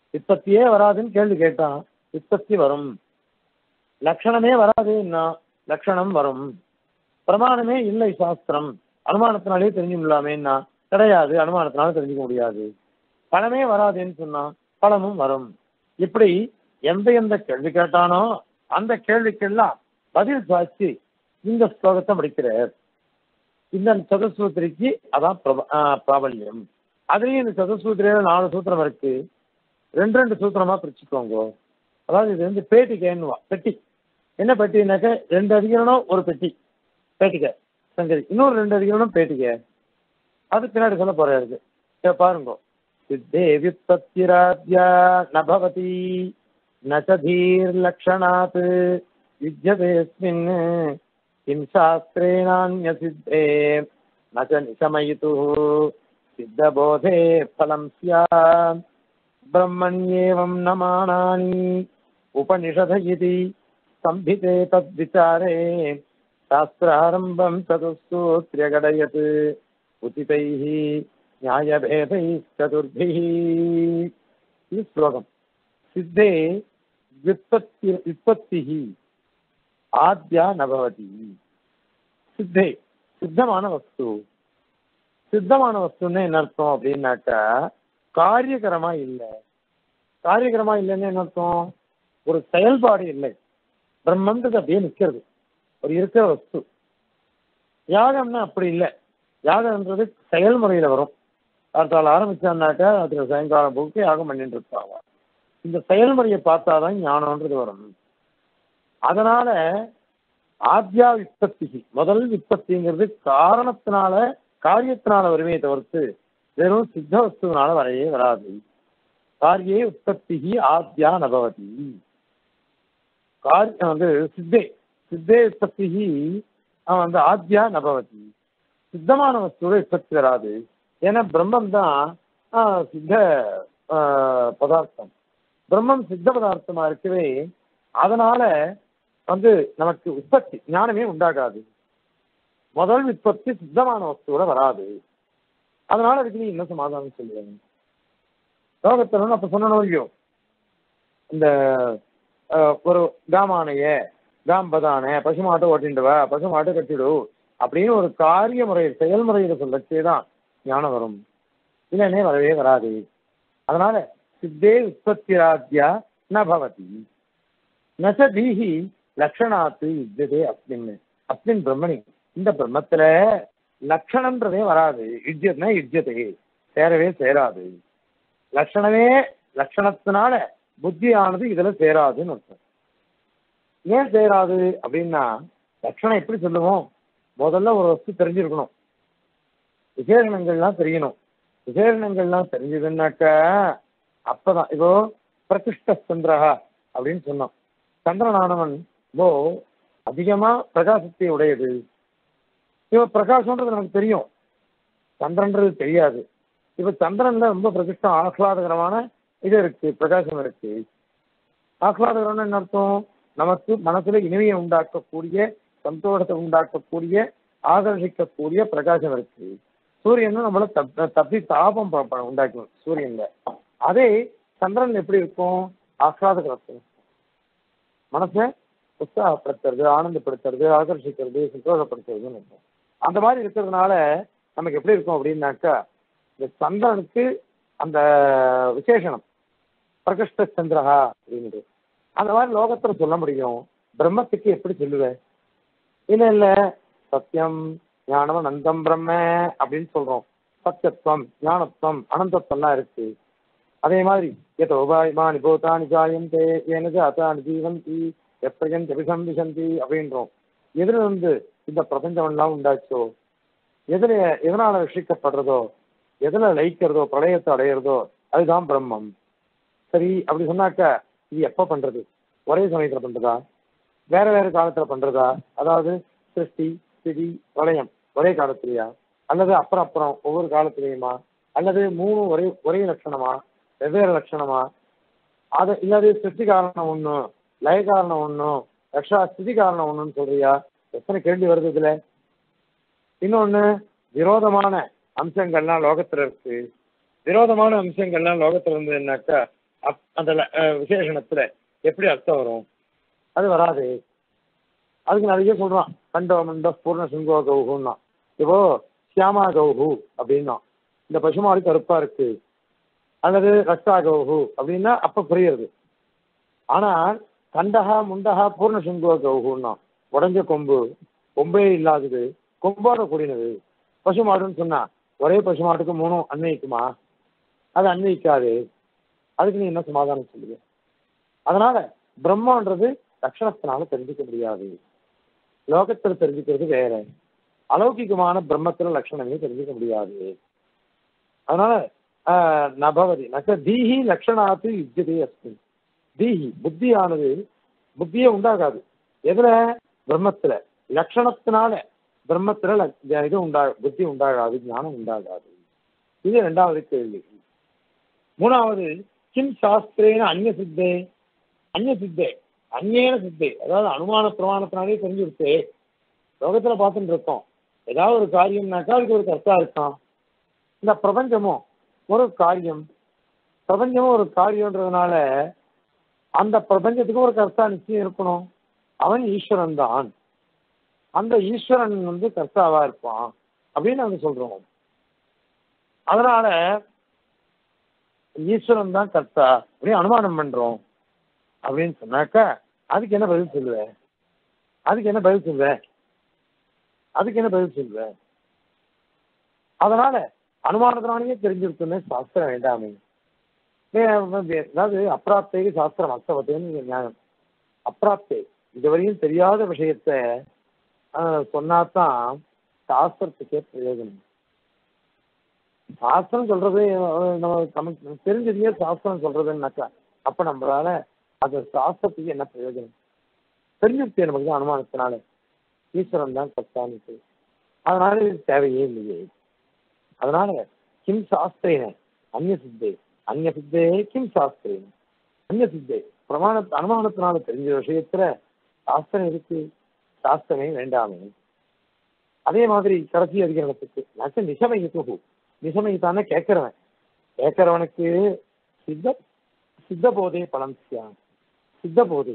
விற்பத்தியே வராதுன்னு கேள்வி கேட்டான் விற்பத்தி வரும் லட்சணமே வராதுன்னா லட்சணம் வரும் பிரமாணமே இல்லை சாஸ்திரம் அனுமானத்தினாலே தெரிஞ்சு முடியலாமேன்னா கிடையாது அனுமானத்தினால தெரிஞ்சுக்க முடியாது பணமே வராதுன்னு சொன்னா பணமும் வரும் இப்படி எந்த எந்த கேள்வி கேட்டானோ அந்த கேள்விக்கெல்லாம் பதில் சாட்சி இந்த ஸ்லோகத்தை முடிக்கிறார் இந்த சதுசூத்திரிக்கு அதான் பிரப- ஆஹ் பிராபல்யம் அதுலயும் இந்த சதுசூத்திரியில நாலு சூத்திரம் இருக்கு ரெண்டு ரெண்டு சூத்திரமா பிரிச்சுக்கோங்க அதாவது இது வந்து பேட்டிக்கைன்னுவா பெட்டி என்ன பெட்டினாக்க ரெண்டு அதிகரணம் ஒரு பெட்டி பேட்டிக்கை சங்கரி இன்னொரு ரெண்டு அதிகரணம் பேட்டிக்கை அது பின்னாடி சொல்ல போறாரு இங்க பாருங்க சித்தே வியுத்பத்திராத்யா நபவதி நச்சதீர்லக்ஷணாத் யுஜ்யதேஸ்மின் கிம் சாஸ்திரேணான்யசித்தே நச்ச நிசமயிது சித்தபோதே ஃபலம் ஸ்யாத் ब्रह्मण्येवं न मानानि उपनिषद इति संभिते तद्विचारे शास्त्रारम्भं चतुस्सूत्र्यगडयत् उचितैः न्यायभेदैश्चतुर्भिः இது ஸ்லோகம் சித்தே விற்பத்தி விற்பத்திः ஆத்யா நபவதி சித்தே சித்தமான வஸ்து சித்தமான வஸ்துன்னு என்ன அர்த்தம் அப்படின்னாக்கா காரியகரமா இல்லை காரியகரமா இல்லைன்னு என்ன அர்த்தம் ஒரு செயல்பாடு இல்லை பிரம்மன்றது அப்படியே நிக்கிறது ஒரு இருக்கிற வஸ்து யாகம்னா அப்படி இல்லை யாகம்ன்றது செயல்முறையில வரும் அடுத்தால் ஆரம்பிச்சான்னாக்கா அதுல சாயங்காலம் போக்கு யாகம் பண்ணிட்டு இருப்பாங்க இந்த செயல்முறையை பார்த்தாதான் ஞானம்ன்றது வரும் அதனால ஆத்யா விற்பத்தி முதல் விற்பத்திங்கிறது காரணத்தினால காரியத்தினால வருமே தவிர்த்து வெறும் சித்த வஸ்துவினால வரவே வராது காரியே உற்பத்தி ஆத்யா நபவதி காரியம் வந்து சித்தே சித்தே உற்பத்தி அவன் வந்து ஆத்யா நபவதி சித்தமான வஸ்துவை உற்பத்தி வராது ஏன்னா பிரம்மம் தான் ஆஹ், சித்த ஆஹ், பதார்த்தம் பிரம்மம் சித்த பதார்த்தமா இருக்கவே அதனால வந்து நமக்கு உற்பத்தி ஞானமே உண்டாகாது முதல் உற்பத்தி சித்தமான வஸ்துவோட வராது அதனால அதுக்கு நீ என்ன சமாதானம் சொல்லுவாங்க லோகத்துல அப்ப சொன்னோம் இல்லையோ இந்த அஹ், ஒரு காமானைய காம்பதான பசுமாட்டை ஓட்டிண்டு வா பசுமாட்டை கட்டிடு அப்படின்னு ஒரு காரிய முறை செயல்முறையில சொல்லச்சே தான் ஞானம் வரும் இல்லைன்னே வரவே வராது அதனால சித்தே உற்பத்திராத்யா ந பவதி நச தீஹி லக்ஷணாத்து யுஜ்யதே அஸ்மின் அஸ்மின் பிரம்மணி இந்த பிரம்மத்துல லக்ஷணம்ன்றதே வராது யுஜ்யத்னா யுஜ்யதே சேரவே சேராது லட்சணமே லட்சணத்தினால புத்தியானது இதுல சேராதுன்னு அர்த்தம் ஏன் சேராது அப்படின்னா லட்சணம் எப்படி சொல்லுவோம் முதல்ல ஒரு வஸ்து தெரிஞ்சிருக்கணும் விசேஷணங்கள்லாம் தெரியணும் விசேஷணங்கள்லாம் தெரிஞ்சதுன்னாக்கா அப்பதான் இப்போ பிரதிஷ்ட சந்திரஹா அப்படின்னு சொன்னோம் சந்திரனானவன் ஓ அதிகமா பிரகாசத்தை உடையது இவ பிரகாசம்ன்றது நமக்கு தெரியும் சந்திரன்றது தெரியாது இப்ப சந்திரன்ல ரொம்ப பிரதிஷ்டம் ஆஹ்லாதகரமான இது இருக்கு பிரகாசம் இருக்கு ஆஹ்லாதகரம்னு என்ன அர்த்தம் நமக்கு மனசுல இனிமையை உண்டாக்கக்கூடிய சந்தோஷத்தை உண்டாக்கக்கூடிய ஆகர்ஷிக்கக்கூடிய பிரகாசம் இருக்கு சூரியனும் நம்மள தப்~ தப்பி தாபம் ப- ப- உண்டாக்கும் சூரியன்ல அதே சந்திரன் எப்படி இருக்கும் ஆஹ்லாதகரத்துவம் மனசை உற்சாகப்படுத்துறது ஆனந்தப்படுத்துறது ஆகர்ஷிக்கிறது சந்தோஷப்படுத்துறதுன்னு இருக்கும் அந்த மாதிரி இருக்கிறதுனால நமக்கு எப்படி இருக்கும் அப்படின்னாக்கா இந்த சந்திரனுக்கு அந்த விசேஷணம் பிரகிருஷ்ட சந்திரஹா அப்படிங்கிறது அந்த மாதிரி லோகத்துல சொல்ல முடியும் பிரம்மத்துக்கு எப்படி சொல்லுவேன் இல்ல இல்ல சத்தியம் ஞானம் அனந்தம் பிரம்ம அப்படின்னு சொல்றோம் சத்தியத்துவம் ஞானத்துவம் அனந்தத்துவம்லாம் இருக்கு அதே மாதிரி எத உபாயமானி பூதானி ஜாயந்தே எனது அதானி ஜீவந்தி எப்பயன் ஜபிசம் விசந்தி அப்படின்றோம் எதுல இருந்து இந்த பிரபஞ்சம் எல்லாம் உண்டாச்சோ எதுல எதனால ரஷிக்கப்படுறதோ எதுல லயிக்கிறதோ பிரளயத்தை அடையிறதோ அதுதான் பிரம்மம் சரி அப்படி சொன்னாக்க இது எப்ப பண்றது ஒரே சமயத்துல பண்றதா வேற வேற காலத்துல பண்றதா அதாவது சிருஷ்டி ஸ்திதி பிரளயம் ஒரே காலத்திலயா அல்லது அப்புறம் அப்புறம் ஒவ்வொரு காலத்திலயுமா அல்லது மூணு ஒரே ஒரே லட்சணமா வெவ்வேறு லட்சணமா அது இல்லாது சிருஷ்டி காரணம் ஒண்ணு லய காரணம் ஒண்ணு ரக்ஷா ஸ்திதி காரணம் ஒண்ணுன்னு சொல்றியா எத்தனை கேள்வி வருது இதுல இன்னொன்னு விரோதமான அம்சங்கள்லாம் லோகத்துல இருக்கு விரோதமான அம்சங்கள்லாம் லோகத்துல இருந்ததுன்னாக்கா அப் அந்த ல- அஹ், விசேஷணத்துல எப்படி அர்த்தம் வரும் அது வராது அதுக்கு நிறைய சொல்றான் கண்டோ மண்ட பூர்ண சிங்கோ கௌகுன்னா இப்போ சியாமா கௌஹு அப்படின்னா இந்த பசுமாடு கருப்பா இருக்கு அல்லது ரக்ஷா கௌஹு அப்படின்னா அப்ப புரியுது ஆனால் கண்டகா முண்டகா பூர்ண சிங்கோ கௌஹுன்னா உடஞ்ச கொம்பு கொம்பே இல்லாதது கொம்போட கூடினது பசுமாடுன்னு சொன்னா ஒரே பசுமாட்டுக்கு மூணும் அன்வயிக்குமா அது அன்வயிக்காது அதுக்கு நீ என்ன சமாதானம் சொல்லுங்க அதனால பிரம்மன்றது லட்சணத்தினால தெரிஞ்சுக்க முடியாது லோகத்துல தெரிஞ்சுக்கிறது வேற அலௌகிகமான பிரம்மத்துல லட்சணமே தெரிஞ்சுக்க முடியாது அதனால ஆஹ், நபவதி நச்ச தீஹி லட்சணாத்து யுஜ்யதே அஸ்மி தீஹி புத்தியானது புத்தியே உண்டாகாது எதுல பிரம்மத்துல லட்சணத்தினால பிரம்மத்துல லக்- இது உண்டா புத்தி உண்டாகாது ஞானம் உண்டாகாது இது இரண்டாவது கேள்வி மூணாவது கிம் சாஸ்திரேன அந்நிய சித்தே அந்நிய சித்தே அந்நேன சித்தே அதாவது அனுமான பிரமாணத்தினாலே தெரிஞ்சுடுச்சு லோகத்துல பார்த்துட்டு இருக்கோம் ஏதாவது ஒரு காரியம்னாக்கா அதுக்கு ஒரு கர்த்தா இருக்கான் இந்த பிரபஞ்சமும் ஒரு காரியம் பிரபஞ்சமும் ஒரு காரியம்ன்றதுனால அந்த பிரபஞ்சத்துக்கு ஒரு கர்த்தா நிச்சயம் இருக்கணும் அவன் ஈஸ்வரன் தான் அந்த ஈஸ்வரன் வந்து கர்த்தாவா இருப்பான் அப்படின்னு நாங்க சொல்றோம் அதனால ஈஸ்வரன் தான் கர்த்தா அப்படின்னு அனுமானம் பண்றோம் அப்படின்னு சொன்னாக்கா அதுக்கு என்ன பதில் சொல்லுவ அதுக்கு என்ன பதில் சொல்லுவ அதுக்கு என்ன பதில் சொல்லுவ அதனால அனுமானத்தினாலேயே தெரிஞ்சிருக்குன்னு சாஸ்திரம் வேண்டாமே வே- அதாவது அப்பிராப்தேக்கு சாஸ்திரம் அர்த்தவத்தேன்னு ஞானம் அப்பிராப்தே இதுவரையும் தெரியாத விஷயத்த ஆஹ், சொன்னாதான் சாஸ்திரத்துக்கே பிரயோஜனம் சாஸ்திரம் சொல்றது அஹ், நம்ம நமக்கு நமக்கு தெரிஞ்சதையே சாஸ்திரம் சொல்றதுன்னாக்கா அப்ப நம்மளால அந்த சாஸ்திரத்துக்கு என்ன பிரயோஜனம் தெரிஞ்சிருச்சு நமக்கு தான் அனுமானத்தினால ஈஸ்வரன் தான் கத்தான்னு அதனால இது தேவையே இல்லையே அதனால கிம் சாஸ்திரேன அந்நிய சித்தே அந்நிய சித்தே கிம் சாஸ்திரேன அந்நிய சித்தே பிரமாண அனுமானத்தினால தெரிஞ்ச விஷயத்துல சாஸ்திரம் இருக்கு சாஸ்திரமே வேண்டாமே அதே மாதிரி கடைசி அதிகாரத்துக்கு நச்ச நிசமயித்து நிசமயித்தான கேட்கிறவன் கேட்கிறவனுக்கு சித்த சித்த போதே பலம் சியாம் சித்த போதே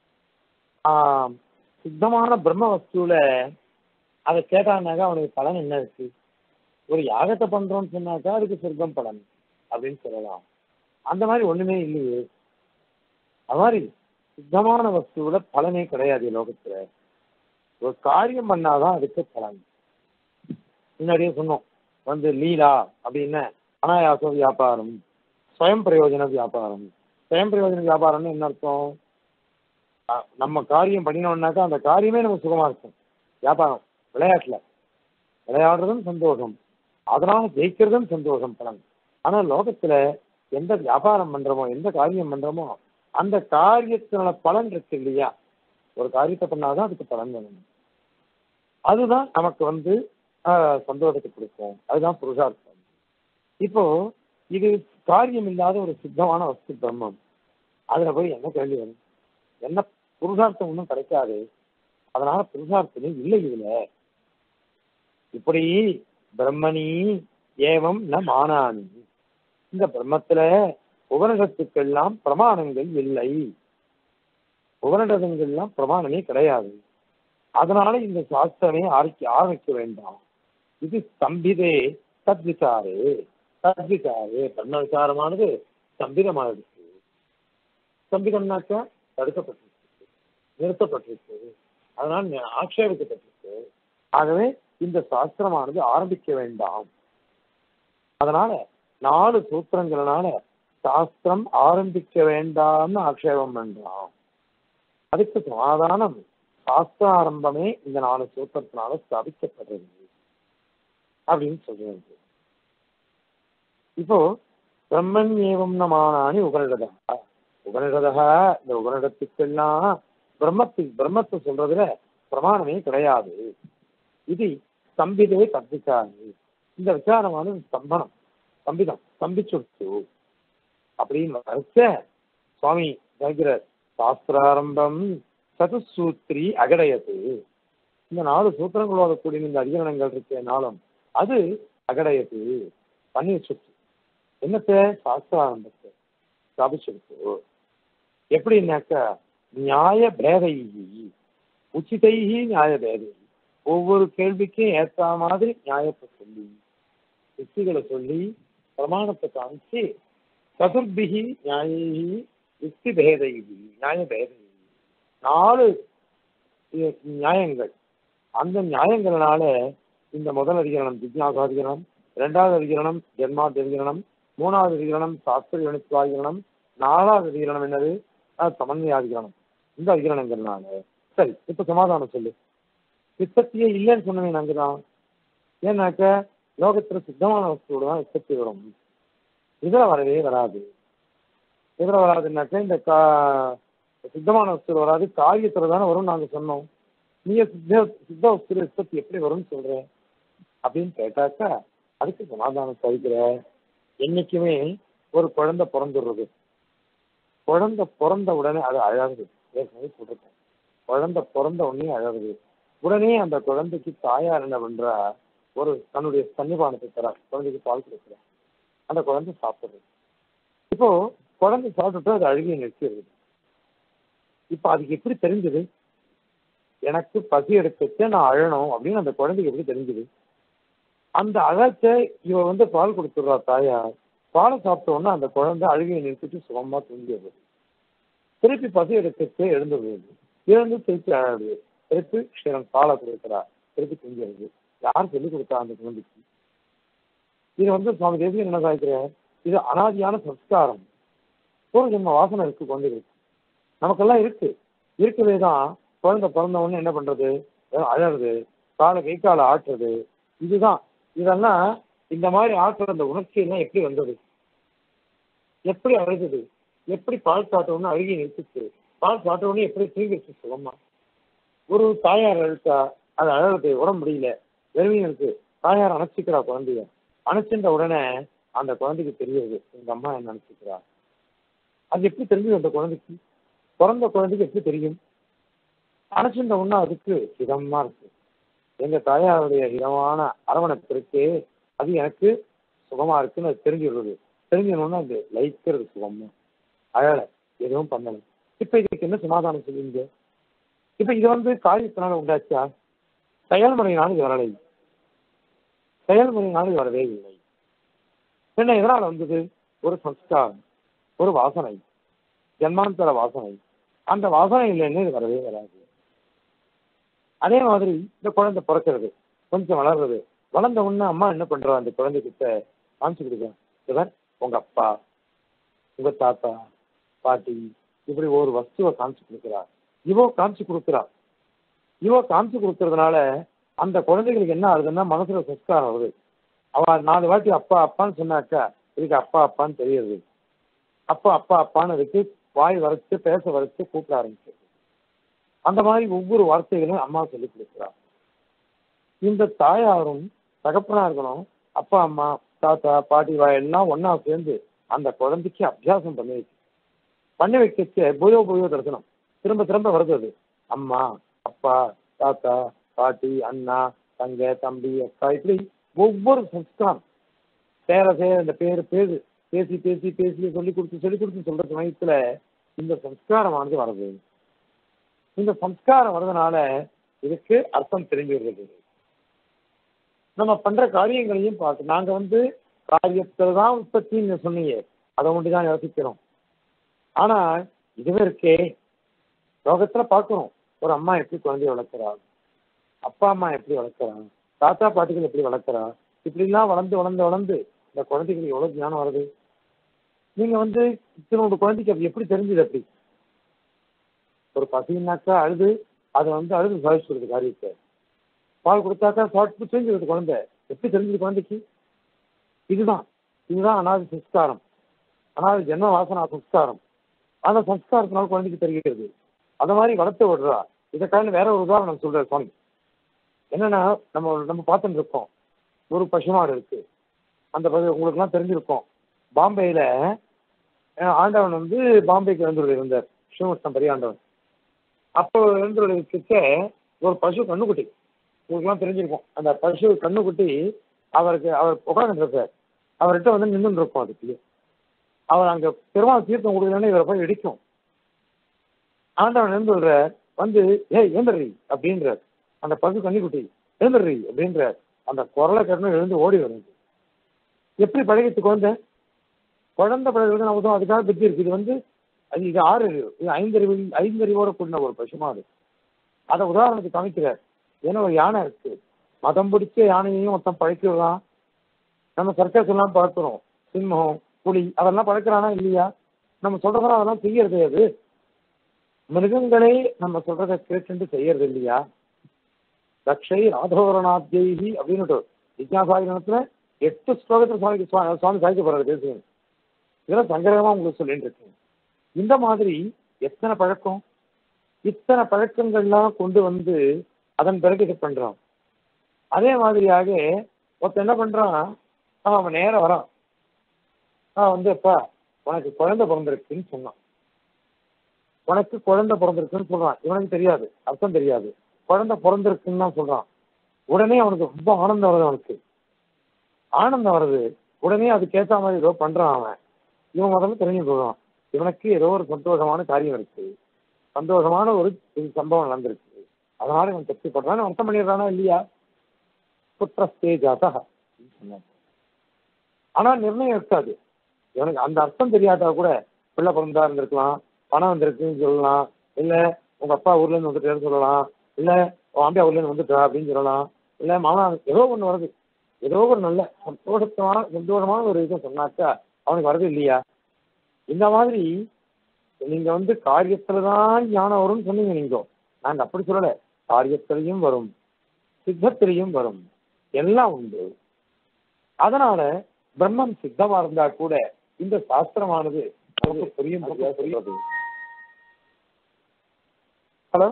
ஆஹ், சித்தமான பிரம்ம வஸ்துல அதை கேட்டானாக்கா அவனுக்கு பலன் என்ன இருக்கு ஒரு யாகத்தை பண்றோம்னு சொன்னாக்கா அதுக்கு சொர்க்கம் பலன் அப்படின்னு சொல்லலாம் அந்த மாதிரி ஒண்ணுமே இல்லையே அது மாதிரி சித்தமான வஸ்துவில பலனே கிடையாது லோகத்துல ஒரு காரியம் பண்ணாதான் அதுக்கு பலன் முன்னாடியே சொன்னோம் வந்து லீலா அப்படின்னு அனாயாச வியாபாரம் ஸ்வயம் பிரயோஜன வியாபாரம் ஸ்வயம் பிரயோஜன வியாபாரம்னு என்ன அர்த்தம் அஹ் நம்ம காரியம் பண்ணினோம்னாக்கா அந்த காரியமே நமக்கு சுகமா இருக்கும் வியாபாரம் விளையாட்டுல விளையாடுறதும் சந்தோஷம் அதனால ஜெயிக்கிறதும் சந்தோஷம் பலன் ஆனா லோகத்துல எந்த வியாபாரம் பண்றோமோ எந்த காரியம் பண்றோமோ அந்த காரியத்தினால பலன் இருக்கு இல்லையா ஒரு காரியத்தை பண்ணாதான் அதுக்கு பலன் வேணும் அதுதான் நமக்கு வந்து ஆஹ், சந்தோஷத்தை கொடுக்கும் அதுதான் புருஷார்த்தம் இப்போ இது காரியம் இல்லாத ஒரு சித்தமான வஸ்து பிரம்மம் அதுல போய் என்ன கேள்வி வரும் என்ன புருஷார்த்தம் ஒன்றும் கிடைக்காது அதனால புருஷார்த்தமே இல்லை இதுல இப்படி பிரம்மணி ஏவம் ந மானானி இந்த பிரம்மத்துல உபனிஷத்துக்கெல்லாம் பிரமாணங்கள் இல்லை உபனிடதங்கள்லாம் பிரமாணமே கிடையாது அதனால இந்த சாஸ்திரமே ஆரம்பிக்க ஆரம்பிக்க வேண்டாம் இது ஸ்தம்பிதே தத்விசாரே தத்விசாரே பிரம்ம விசாரமானது ஸ்தம்பிதமானது ஸ்தம்பிதம்னாக்கா தடுக்கப்பட்டிருக்கு நிறுத்தப்பட்டிருக்கு அதனால் நி- ஆட்சேபிக்கப்பட்டிருக்கு ஆகவே இந்த சாஸ்திரமானது ஆரம்பிக்க வேண்டாம் அதனால நாலு சூத்திரங்களால சாஸ்திரம் ஆரம்பிக்க வேண்டாம்னு ஆட்சேபம் பண்றான் அதுக்கு சமாதானம் சாஸ்திராரம்பமே இந்த நாலு சூத்திரத்தினால ஸ்தாபிக்கப்படுறது அப்படின்னு சொல்றது இப்போ பிரம்மன் ஏவம் நமானானி உபனிடதா உபனிடதா இந்த உபனிடத்துக்கெல்லாம் பிரம்மத்து பிரம்மத்தை சொல்றதுல பிரமாணமே கிடையாது இது ஸ்தம்பிதே தப்பிச்சாரு இந்த விசாரமானது ஸ்தம்பனம் ஸ்தம்பிதம் ஸ்தம்பிச்சுடுச்சு அப்படின்னு வரைச்ச சுவாமி ஜெயகிரர் சாஸ்திராரம்பம் சதுசூத்ரி அகடையது இந்த நாலு சூத்திரங்களோட கூடிய இந்த அதிகரணங்கள் இருக்கனாலும் அது அகடையது பண்ணி வச்சுட்டு என்னத்த சாஸ்திராரம்பத்தை ஸ்தாபிச்சிருக்கு எப்படின்னாக்கா நியாய பேதைகி உச்சிதைகி நியாய பேதை ஒவ்வொரு கேள்விக்கும் ஏற்ற மாதிரி நியாயத்தை சொல்லி யுக்திகளை சொல்லி பிரமாணத்தை காமிச்சு சதுர்பிகி நியாயி யுக்தி பேதைகி நியாய பேதை நாலு இ- நியாயங்கள் அந்த நியாயங்களால இந்த முதல் அதிகரணம் ஜிக்னாசாதிகரணம் இரண்டாவது அதிகரணம் ஜென்மாத் அதிகரணம் மூணாவது அதிகரணம் சாஸ்திர யுனித்வாதிகரணம் நாலாவது அதிகரணம் என்னது அது சமன்வயாதிகரணம் இந்த அதிகரணங்கள்னால சரி இப்ப சமாதானம் சொல்லு விற்பத்தியே இல்லைன்னு சொன்னவன் அங்கதான் ஏன்னாக்க லோகத்துல சித்தமான வஸ்துவோட தான் விற்பத்தி வரும் இதுல வரவே வராது இதுல வராதுன்னாக்க இந்த கா சித்தமான வஸ்து வராது காரியத்துல தானே வரும் நாங்க சொன்னோம் நீங்க சித்த சித்த வஸ்து விற்பத்தி எப்படி வரும்னு சொல்ற அப்படின்னு கேட்டாக்கா அதுக்கு சமாதானம் தவிக்கிற என்னைக்குமே ஒரு குழந்தை பிறந்துடுறது குழந்தை பிறந்த உடனே அது அழகுது ஏற்கனவே சொல்லிருக்கேன் குழந்தை பிறந்த உடனே அழகுது உடனே அந்த குழந்தைக்கு தாயார் என்ன பண்றா ஒரு தன்னுடைய சன்னிபானத்தை தரா குழந்தைக்கு பால் கொடுக்குறா அந்த குழந்தை சாப்பிடுது இப்போ குழந்தை சாப்பிட்டுட்டு அது அழுகிய நிறுத்திடுது இப்போ அதுக்கு எப்படி தெரிஞ்சது எனக்கு பசி எடுத்துச்சு நான் அழணும் அப்படின்னு அந்த குழந்தைக்கு எப்படி தெரிஞ்சது அந்த அழச்ச இவ வந்து பால் கொடுத்துடுறா தாயார் பாலை சாப்பிட்ட உடனே அந்த குழந்தை அழுகையை நிறுத்திட்டு சுகமா தூங்கிடுது திருப்பி பசி எடுத்துட்டு எழுந்து விடுது எழுந்து திருப்பி அழகுது திருப்பி க்ஷீரம் பாலை கொடுக்குறா திருப்பி தூங்கிடுது யார் சொல்லி கொடுத்தா அந்த குழந்தைக்கு இது வந்து சுவாமி தேசியம் என்ன சாய்க்கிறார் இது அனாதியான சம்ஸ்காரம் ஒரு ஜென்ம வாசனை இருக்கு குழந்தைகளுக்கு நமக்கெல்லாம் இருக்கு இருக்கவே தான் குழந்தை பிறந்த உடனே என்ன பண்றது அழறது காலை கை காலை ஆட்டுறது இதுதான் இதெல்லாம் இந்த மாதிரி ஆட்டுற அந்த உணர்ச்சி எல்லாம் எப்படி வந்தது எப்படி அழுகுது எப்படி பால் சாப்பிட்டோன்னு அழுகி நிறுத்துச்சு பால் சாப்பிட்டோன்னே எப்படி தூங்கிடுச்சு சுகமா ஒரு தாயார் அழுத்தா அது அழகுது உடம்பு முடியல வெறுமையும் இருக்கு தாயார் அணைச்சிக்கிறா குழந்தைய அணைச்சின்ற உடனே அந்த குழந்தைக்கு தெரியுது எங்க அம்மா என்ன நினைச்சுக்கிறா அது எப்படி தெரிஞ்சது அந்த குழந்தைக்கு பிறந்த குழந்தைக்கு எப்படி தெரியும் அணைச்சின்ற உடனே அதுக்கு இதமா இருக்கு எங்க தாயாருடைய இதமான அரவணைப்பு இருக்கு அது எனக்கு சுகமா இருக்குன்னு அது தெரிஞ்சிடுறது தெரிஞ்சிடணும்னா அது லைக்கிறது சுகமா அழல எதுவும் பண்ணல இப்ப இதுக்கு என்ன சமாதானம் சொல்லுவீங்க இப்ப இது வந்து காரியத்தினால உண்டாச்சா செயல்முறையினால் இது வரலை செயல்முறையினால் இது வரவே இல்லை என்ன எதனால வந்தது ஒரு சம்ஸ்காரம் ஒரு வாசனை ஜன்மாந்தர வாசனை அந்த வாசனை இல்லைன்னு இது வரவே வராது அதே மாதிரி இந்த குழந்தை பிறக்கிறது கொஞ்சம் வளர்றது வளர்ந்த உடனே அம்மா என்ன பண்றா அந்த குழந்தைகிட்ட காமிச்சு கொடுக்குறேன் இவர் உங்க அப்பா உங்க தாத்தா பாட்டி இப்படி ஒரு வஸ்துவை காமிச்சு கொடுக்குறா இவோ காமிச்சு கொடுக்குறா இவோ காமிச்சு கொடுக்கறதுனால அந்த குழந்தைகளுக்கு என்ன ஆகுதுன்னா மனசுல சஸ்காரம் வருது அவ நாலு வாட்டி அப்பா அப்பான்னு சொன்னாக்கா இதுக்கு அப்பா அப்பான்னு தெரியுது அப்பா அப்பா அப்பான்னு அதுக்கு வாய் வரைச்சு பேச வரைச்சு கூப்பிட ஆரம்பிச்சு அந்த மாதிரி ஒவ்வொரு வார்த்தைகளும் அம்மா சொல்லி கொடுக்குறா இந்த தாயாரும் தகப்பனா இருக்கணும் அப்பா அம்மா தாத்தா பாட்டி வாய் எல்லாம் ஒண்ணா சேர்ந்து அந்த குழந்தைக்கு அபியாசம் பண்ணி வைக்கும் பண்ணி வைக்கச்சு புயோ புயோ தரிசனம் திரும்ப திரும்ப வருது அது அம்மா அப்பா தாத்தா பாட்டி அண்ணா தங்க தம்பி அக்கா இப்படி ஒவ்வொரு சம்ஸ்காரம் சேர சேர இந்த பேரு பேரு பேசி பேசி பேசி சொல்லி கொடுத்து சொல்லி கொடுத்து சொல்ற சமயத்துல இந்த சம்ஸ்காரமானது வருது இந்த சம்ஸ்காரம் வர்றதுனால இதுக்கு அர்த்தம் தெரிஞ்சு வருது நம்ம பண்ற காரியங்களையும் பார்த்து நாங்க வந்து காரியத்துல தான் உற்பத்தின்னு சொன்னீங்க அதை ஒன்று தான் யோசிக்கிறோம் ஆனா இதுவே இருக்கே லோகத்துல பார்க்கிறோம் ஒரு அம்மா எப்படி குழந்தைய வளர்க்குறா அப்பா அம்மா எப்படி வளர்க்குறா தாத்தா பாட்டிகள் எப்படி வளர்க்குறா இப்படிலாம் வளர்ந்து வளர்ந்து வளர்ந்து இந்த குழந்தைகளுக்கு எவ்வளவு ஞானம் வருது நீங்க வந்து இத்தனோட குழந்தைக்கு அப்படி எப்படி தெரிஞ்சது அப்படி ஒரு பசினாக்கா அழுது அதை வந்து அழுது சாதிச்சுடுது காரியத்தை பால் கொடுத்தாக்கா சாப்பிட்டு தெரிஞ்சுக்கிறது குழந்தை எப்படி தெரிஞ்சது குழந்தைக்கு இதுதான் இதுதான் அனாதி சம்ஸ்காரம் அனாதி ஜென்ம வாசனா சம்ஸ்காரம் அந்த சம்ஸ்காரத்தினால குழந்தைக்கு தெரிகிறது அந்த மாதிரி வளர்த்து விடுறா இதற்கான வேற ஒரு உதாரணம் சொல்றாரு சுவாமி என்னன்னா நம்ம நம்ம பார்த்துட்டு இருக்கோம் ஒரு பசுமாடு இருக்கு அந்த பசு உங்களுக்குலாம் தெரிஞ்சிருக்கும் பாம்பேயில அஹ், ஆண்டவன் வந்து பாம்பேக்கு எழுந்துள்ள இருந்தார் சிவகிருஷ்ணன் பெரியாண்டவன் அப்போ எழுந்துள்ள கிட்ட ஒரு பசு கண்ணுக்குட்டி உங்களுக்குலாம் தெரிஞ்சிருக்கும் அந்த பசு கண்ணுக்குட்டி அவருக்கு அவர் உட்காந்துருப்பார் அவர்கிட்ட வந்து நின்று இருக்கும் அதுக்கு அவர் அங்க பெருமாள் தீர்த்தம் கொடுக்கலன்னு இவரை போய் இடிக்கும் ஆண்டவன் என்ன சொல்ற வந்து ஏய் எழுந்துடுறி அப்படின்றார் அந்த பசு கன்னிக்குட்டி எழுந்துடுறி அப்படின்றார் அந்த குரலை கட்டணும் எழுந்து ஓடி வருது எப்படி பழகித்து குழந்தை குழந்தை பழகிறது நமக்கு அதுக்காக புத்தி இருக்கு இது வந்து அது இது ஆறு அறிவு இது ஐந்தறிவு ஐந்தறிவோட கூடின ஒரு பசுமாடு அதை உதாரணத்துக்கு காமிக்கிறார் ஏன்னா ஒரு யானை இருக்கு மதம் பிடிச்ச யானையையும் மொத்தம் பழக்கிடலாம் நம்ம சர்க்கஸ் எல்லாம் பார்க்கிறோம் சிம்மம் புலி அதெல்லாம் பழக்கிறானா இல்லையா நம்ம சொல்றதெல்லாம் அதெல்லாம் செய்யறது அது மிருகங்களே நம்ம சொல்றதை கேட்டு செய்யறது இல்லையா தக்ஷை ராதோரணாத்தியி அப்படின்னுட்டு ஜிக்னாசாகிரணத்துல எட்டு ஸ்லோகத்தில் சுவாமி சுவா- சுவாமி சாய்க்க போறாரு பேசுங்க இதெல்லாம் சங்கரகமா உங்களுக்கு சொல்லிட்டு இருக்கேன் இந்த மாதிரி எத்தனை பழக்கம் இத்தனை பழக்கங்கள்லாம் கொண்டு வந்து அதன் பிறகு இது பண்றான் அதே மாதிரியாக ஒருத்தன் என்ன பண்றான் அவன் அவன் நேரா வரான் அவன் வந்து அப்பா உனக்கு குழந்தை பிறந்திருக்குன்னு சொன்னான் உனக்கு குழந்தை பிறந்திருக்குன்னு சொல்றான் இவனுக்கு தெரியாது அர்த்தம் தெரியாது குழந்தை பிறந்திருக்குன்னு தான் சொல்றான் உடனே அவனுக்கு ரொம்ப ஆனந்தம் வருது அவனுக்கு ஆனந்தம் வருது உடனே அதுக்கேற்ற மாதிரி ஏதோ பண்றான் அவன் இவன் முதல்ல தெரிஞ்சு போடுவான் இவனுக்கு ஏதோ ஒரு சந்தோஷமான காரியம் இருக்கு சந்தோஷமான ஒரு இது சம்பவம் நடந்திருக்கு அதனால இவன் திருப்திப்படுறான்னு அர்த்தம் பண்ணிடுறானா இல்லையா புத்திரஸ்தே ஜாதா ஆனா நிர்ணயம் இருக்காது இவனுக்கு அந்த அர்த்தம் தெரியாட்டா கூட பிள்ளை பிறந்தா இருந்திருக்கலாம் பணம் வந்திருக்குன்னு சொல்லலாம் இல்ல உங்க அப்பா ஊர்ல இருந்து வந்துட்டாருன்னு சொல்லலாம் இல்ல உன் அம்பியா ஊர்ல இருந்து வந்துட்டா அப்படின்னு சொல்லலாம் இல்ல மாமா ஏதோ ஒண்ணு வருது ஏதோ ஒரு நல்ல சந்தோஷமான சந்தோஷமான ஒரு இதை சொன்னாக்கா அவனுக்கு வருது இல்லையா இந்த மாதிரி நீங்க வந்து காரியத்துல தான் ஞானம் வரும்னு சொன்னீங்க நீங்க நாங்க அப்படி சொல்லல காரியத்திலையும் வரும் சித்தத்திலையும் வரும் எல்லாம் உண்டு அதனால பிரம்மம் சித்தமா இருந்தா கூட இந்த சாஸ்திரமானது நமக்கு புரியும் புரியாது ஹலோ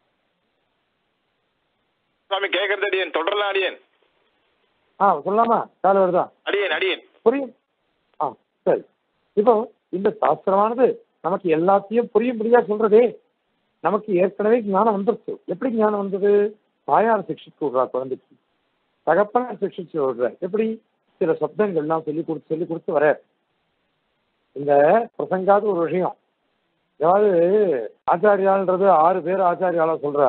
சுவாமி கேட்கறது அடியேன் தொடரலாம் அடியேன் ஆ சொல்லலாமா கால வருதா அடியேன் அடியேன் புரியும் ஆ சரி இப்போ இந்த சாஸ்திரமானது நமக்கு எல்லாத்தையும் புரியும்படியா சொல்றதே நமக்கு ஏற்கனவே ஞானம் வந்துருச்சு எப்படி ஞானம் வந்தது தாயார் சிக்ஷிச்சு விடுறா குழந்தைக்கு தகப்பனார் சிக்ஷிச்சு விடுற எப்படி சில சப்தங்கள்லாம் சொல்லி கொடுத்து சொல்லி கொடுத்து வர இந்த பிரசங்காத ஒரு விஷயம் அதாவது ஆச்சாரியால்ன்றது ஆறு பேர் ஆச்சாரியாலா சொல்ற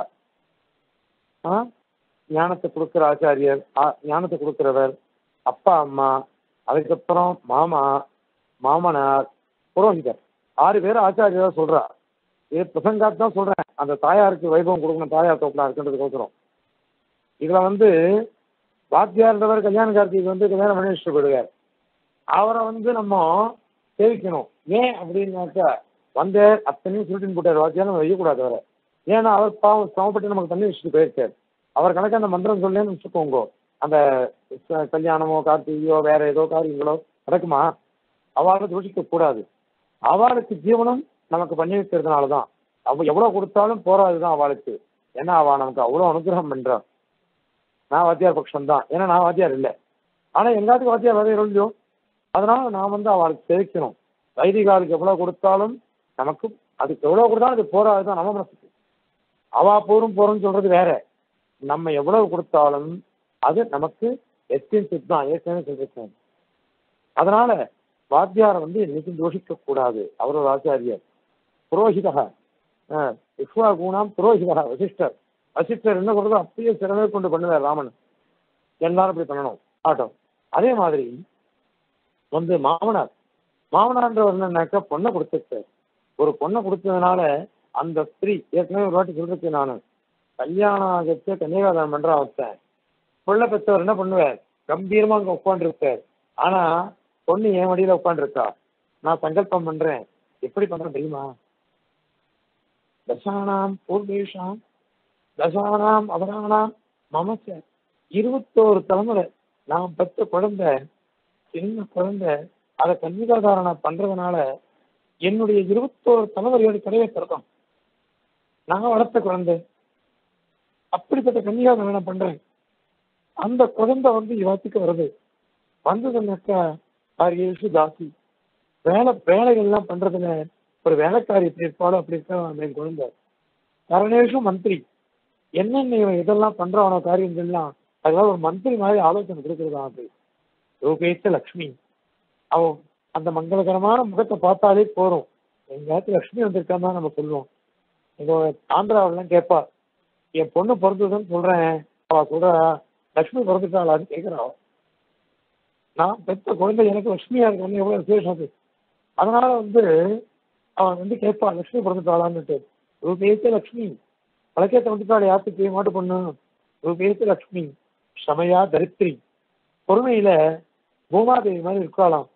ஆ ஞானத்தை கொடுக்குற ஆச்சாரியர் ஆ- ஞானத்தை கொடுக்கிறவர் அப்பா அம்மா அதுக்கப்புறம் மாமா மாமனார் புரோகிதர் ஆறு பேர் ஆச்சாரியரா சொல்றா இது பிரசங்காத் தான் சொல்றேன் அந்த தாயாருக்கு வைபவம் கொடுக்கணும் தாயார் தோப்பலா இருக்குன்றதுக்கோசரம் இதுல வந்து வாத்தியார்ன்றவர் கல்யாண கார்த்திகை வந்து கல்யாணம் பண்ணி வச்சுட்டு போயிடுவார் அவரை வந்து நம்ம சேவிக்கணும் ஏன் அப்படின்னாக்கா வந்த அத்தனையும் சுருட்டின்னு போட்டார் வாத்தியார் நம்ம வைக்கக்கூடாது அவரை ஏன்னா அவர் பாவம் சிரமப்பட்டு நமக்கு பண்ணி வச்சுட்டு போயிருக்கார் அவர் கணக்கு அந்த மந்திரம் சொல்லேன்னு வச்சுக்கோங்க அந்த ச- கல்யாணமோ கார்த்திகையோ வேற ஏதோ காரியங்களோ நடக்குமா அவளை தூஷிக்க கூடாது அவளுக்கு ஜீவனம் நமக்கு பண்ணி வைக்கிறதுனால தான் அவ எவ்வளவு கொடுத்தாலும் போராதுதான் அவளுக்கு ஏன்னா அவ நமக்கு அவ்வளவு அனுகிரகம் பண்றான் நான் வாத்தியார் பட்சம் தான் ஏன்னா நான் வாத்தியார் இல்லை ஆனா எங்காத்துக்கு வாத்தியார் வேற இல்லையோ அதனால நான் வந்து அவளுக்கு தெரிவிக்கணும் வைதிகாலுக்கு எவ்வளவு கொடுத்தாலும் நமக்கு அதுக்கு எவ்வளவு கொடுத்தாலும் அது போராதுதான் நம்ம மனசுக்கு அவா போரும் போறோம்னு சொல்றது வேற நம்ம எவ்வளவு கொடுத்தாலும் அது நமக்கு எக்ஸ்பென்சிவ் தான் ஏற்கனவே சொல்லிருக்கேன் அதனால வாத்தியாரை வந்து என்னைக்கும் தோஷிக்க கூடாது அவர் ஒரு ஆச்சாரியர் புரோஹிதா விஸ்வாகுணாம் புரோஹிதா வசிஷ்டர் வசிஷ்டர் என்ன சொல்றதோ அப்படியே சிறமே கொண்டு பண்ணுவார் ராமன் எல்லாரும் இப்படி பண்ணணும் ஆட்டம் அதே மாதிரி வந்து மாமனார் மாமனார்ன்றவர் என்னன்னாக்கா பொண்ணை கொடுத்துருக்கார் ஒரு பொண்ணை கொடுத்ததுனால அந்த ஸ்திரீ ஏற்கனவே ஒரு வாட்டி சொல்லிருக்கேன் நான் கல்யாணம் ஆகச்சு கன்னிகாதானம் பண்ற அவஸ்தேன் பிள்ளை பெற்றவர் என்ன பண்ணுவார் கம்பீரமா அங்க உட்காந்துருப்பார் ஆனா பொண்ணு என் வழியில உட்காந்துருக்கா நான் சங்கல்பம் பண்றேன் எப்படி பண்றேன் தெரியுமா தசானாம் பூர்வேஷாம் தசானாம் அவரானாம் மமச இருபத்தோரு தலைமுறை நான் பெற்ற குழந்தை சின்ன குழந்தை அதை கன்னிகாதாரணம் பண்றதுனால என்னுடைய இருபத்தோரு தலைமுறையோட கிடையவே பிறக்கும் நான் வளர்த்த குழந்தை அப்படிப்பட்ட கன்னிகாதாரணம் பண்றேன் அந்த குழந்தை வந்து இவத்துக்கு வருது வந்ததுன்னாக்கா காரியேஷு தாசி வேலை வேலைகள்லாம் பண்றதுல ஒரு வேலைக்காரி எப்படி இருப்பாளோ அப்படி இருக்கா என் குழந்தை கரணேஷு மந்திரி என்னென்ன இவன் இதெல்லாம் பண்றானோ காரியங்கள்லாம் அதெல்லாம் ஒரு மந்திரி மாதிரி ஆலோசனை கொடுக்கறதா அது ரூபேச்ச லக்ஷ்மி அவன் அந்த மங்களகரமான முகத்தை பார்த்தாலே போறோம் எங்கேயாச்சும் லட்சுமி வந்திருக்கான்னு தான் நம்ம சொல்லுவோம் எங்க ஆந்திராவிலாம் கேட்பா என் பொண்ணு பிறந்ததுன்னு சொல்றேன் அவ சொல்றா லட்சுமி பிறந்துட்டாளான்னு கேட்கிறா அவ. நான் பெத்த குழந்தை எனக்கு லட்சுமியா இருக்கணும் எவ்வளவு விசேஷம் அது அதனால வந்து அவன் வந்து கேட்பா லட்சுமி பிறந்துட்டாளான்னுட்டு ரூபேச லட்சுமி வழக்கேத்த வந்துட்டாள் யாத்துக்கு மாட்டு பொண்ணு ரூபேச லட்சுமி ஷமையா தரித்திரி பொறுமையில பூமாதேவி மாதிரி இருக்கலாம்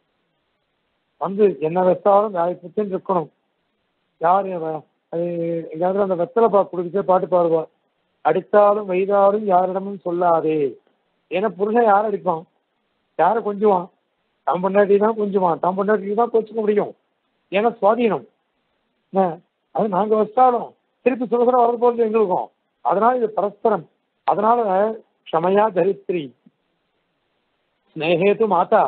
வந்து என்ன வச்சாலும் வேலைக்கு புத்துன்னு இருக்கணும் யார் அவ- அது எங்கேயாவது அந்த வெத்தலை பா குடிச்சே பாட்டு பாடுவா அடித்தாலும் வைதாலும் யாரிடமும் சொல்லாதே ஏன்னா புருஷன் யார் அடிப்பான் யாரை கொஞ்சுவான் தன் பொண்டாட்டி தான் கொஞ்சுவான் தன் பொண்டாட்டி தான் கொஞ்சிக்க முடியும் ஏன்னா சுவாதீனம் என்ன அது நாங்க வச்சாலும் திருப்பி சொல்ல சொல்ல வரது போகிறது எங்களுக்கும் அதனால இது பரஸ்பரம் அதனால க்ஷமையா தரித்திரி ஸ்னேகேது மாதா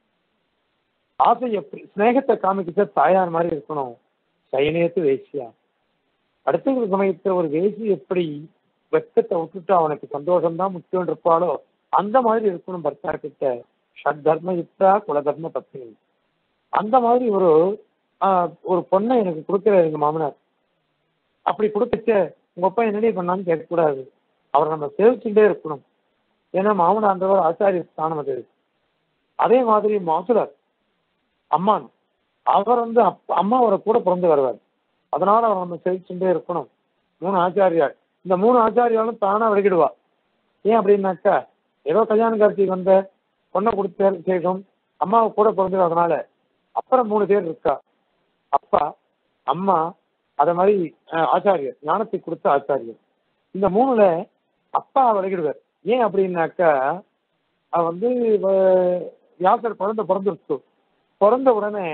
ஆசை எப்படி ஸ்னேகத்தை காமிக்கிட்ட தாயார் மாதிரி இருக்கணும் சயனேத்து வேசியா அடுத்த சமயத்துல ஒரு வேசி எப்படி வெக்கத்தை விட்டுட்டு அவனுக்கு சந்தோஷம் தான் முக்கியம் இருப்பாளோ அந்த மாதிரி இருக்கணும் பர்த்தா கிட்ட ஷட் தர்ம யுக்தா குலதர்ம பத்னி அந்த மாதிரி ஒரு ஆஹ், ஒரு பொண்ணை எனக்கு கொடுக்குற எங்க மாமனார் அப்படி கொடுத்துட்டு உங்க அப்பா என்னடி பண்ணான்னு கேட்கக்கூடாது அவரை நம்ம சேவிச்சுட்டே இருக்கணும் ஏன்னா மாமனான்றவர் ஆச்சாரிய ஸ்தானம் அது அதே மாதிரி மாசுலர் அம்மான் அவர் வந்து அப் அம்மா அவரை கூட பிறந்து வருவார் அதனால அவர் நம்ம சேவிச்சுட்டே இருக்கணும் மூணு ஆச்சாரியார் இந்த மூணு ஆச்சாரியாலும் தானா விலகிடுவா ஏன் அப்படின்னாக்கா ஏதோ கல்யாண கார்த்திகை வந்த பொண்ணை கொடுத்த விசேஷம் அம்மாவை கூட பிறந்து அதனால அப்புறம் மூணு பேர் இருக்கா அப்பா அம்மா அத மாதிரி அஹ், ஆச்சாரியர் ஞானத்தை கொடுத்த ஆச்சாரியர் இந்த மூணுல அப்பா விலகிடுவார் ஏன் அப்படின்னாக்கா அவ வந்து வ- வியாசர் குழந்தை பிறந்துருச்சு பிறந்த உடனே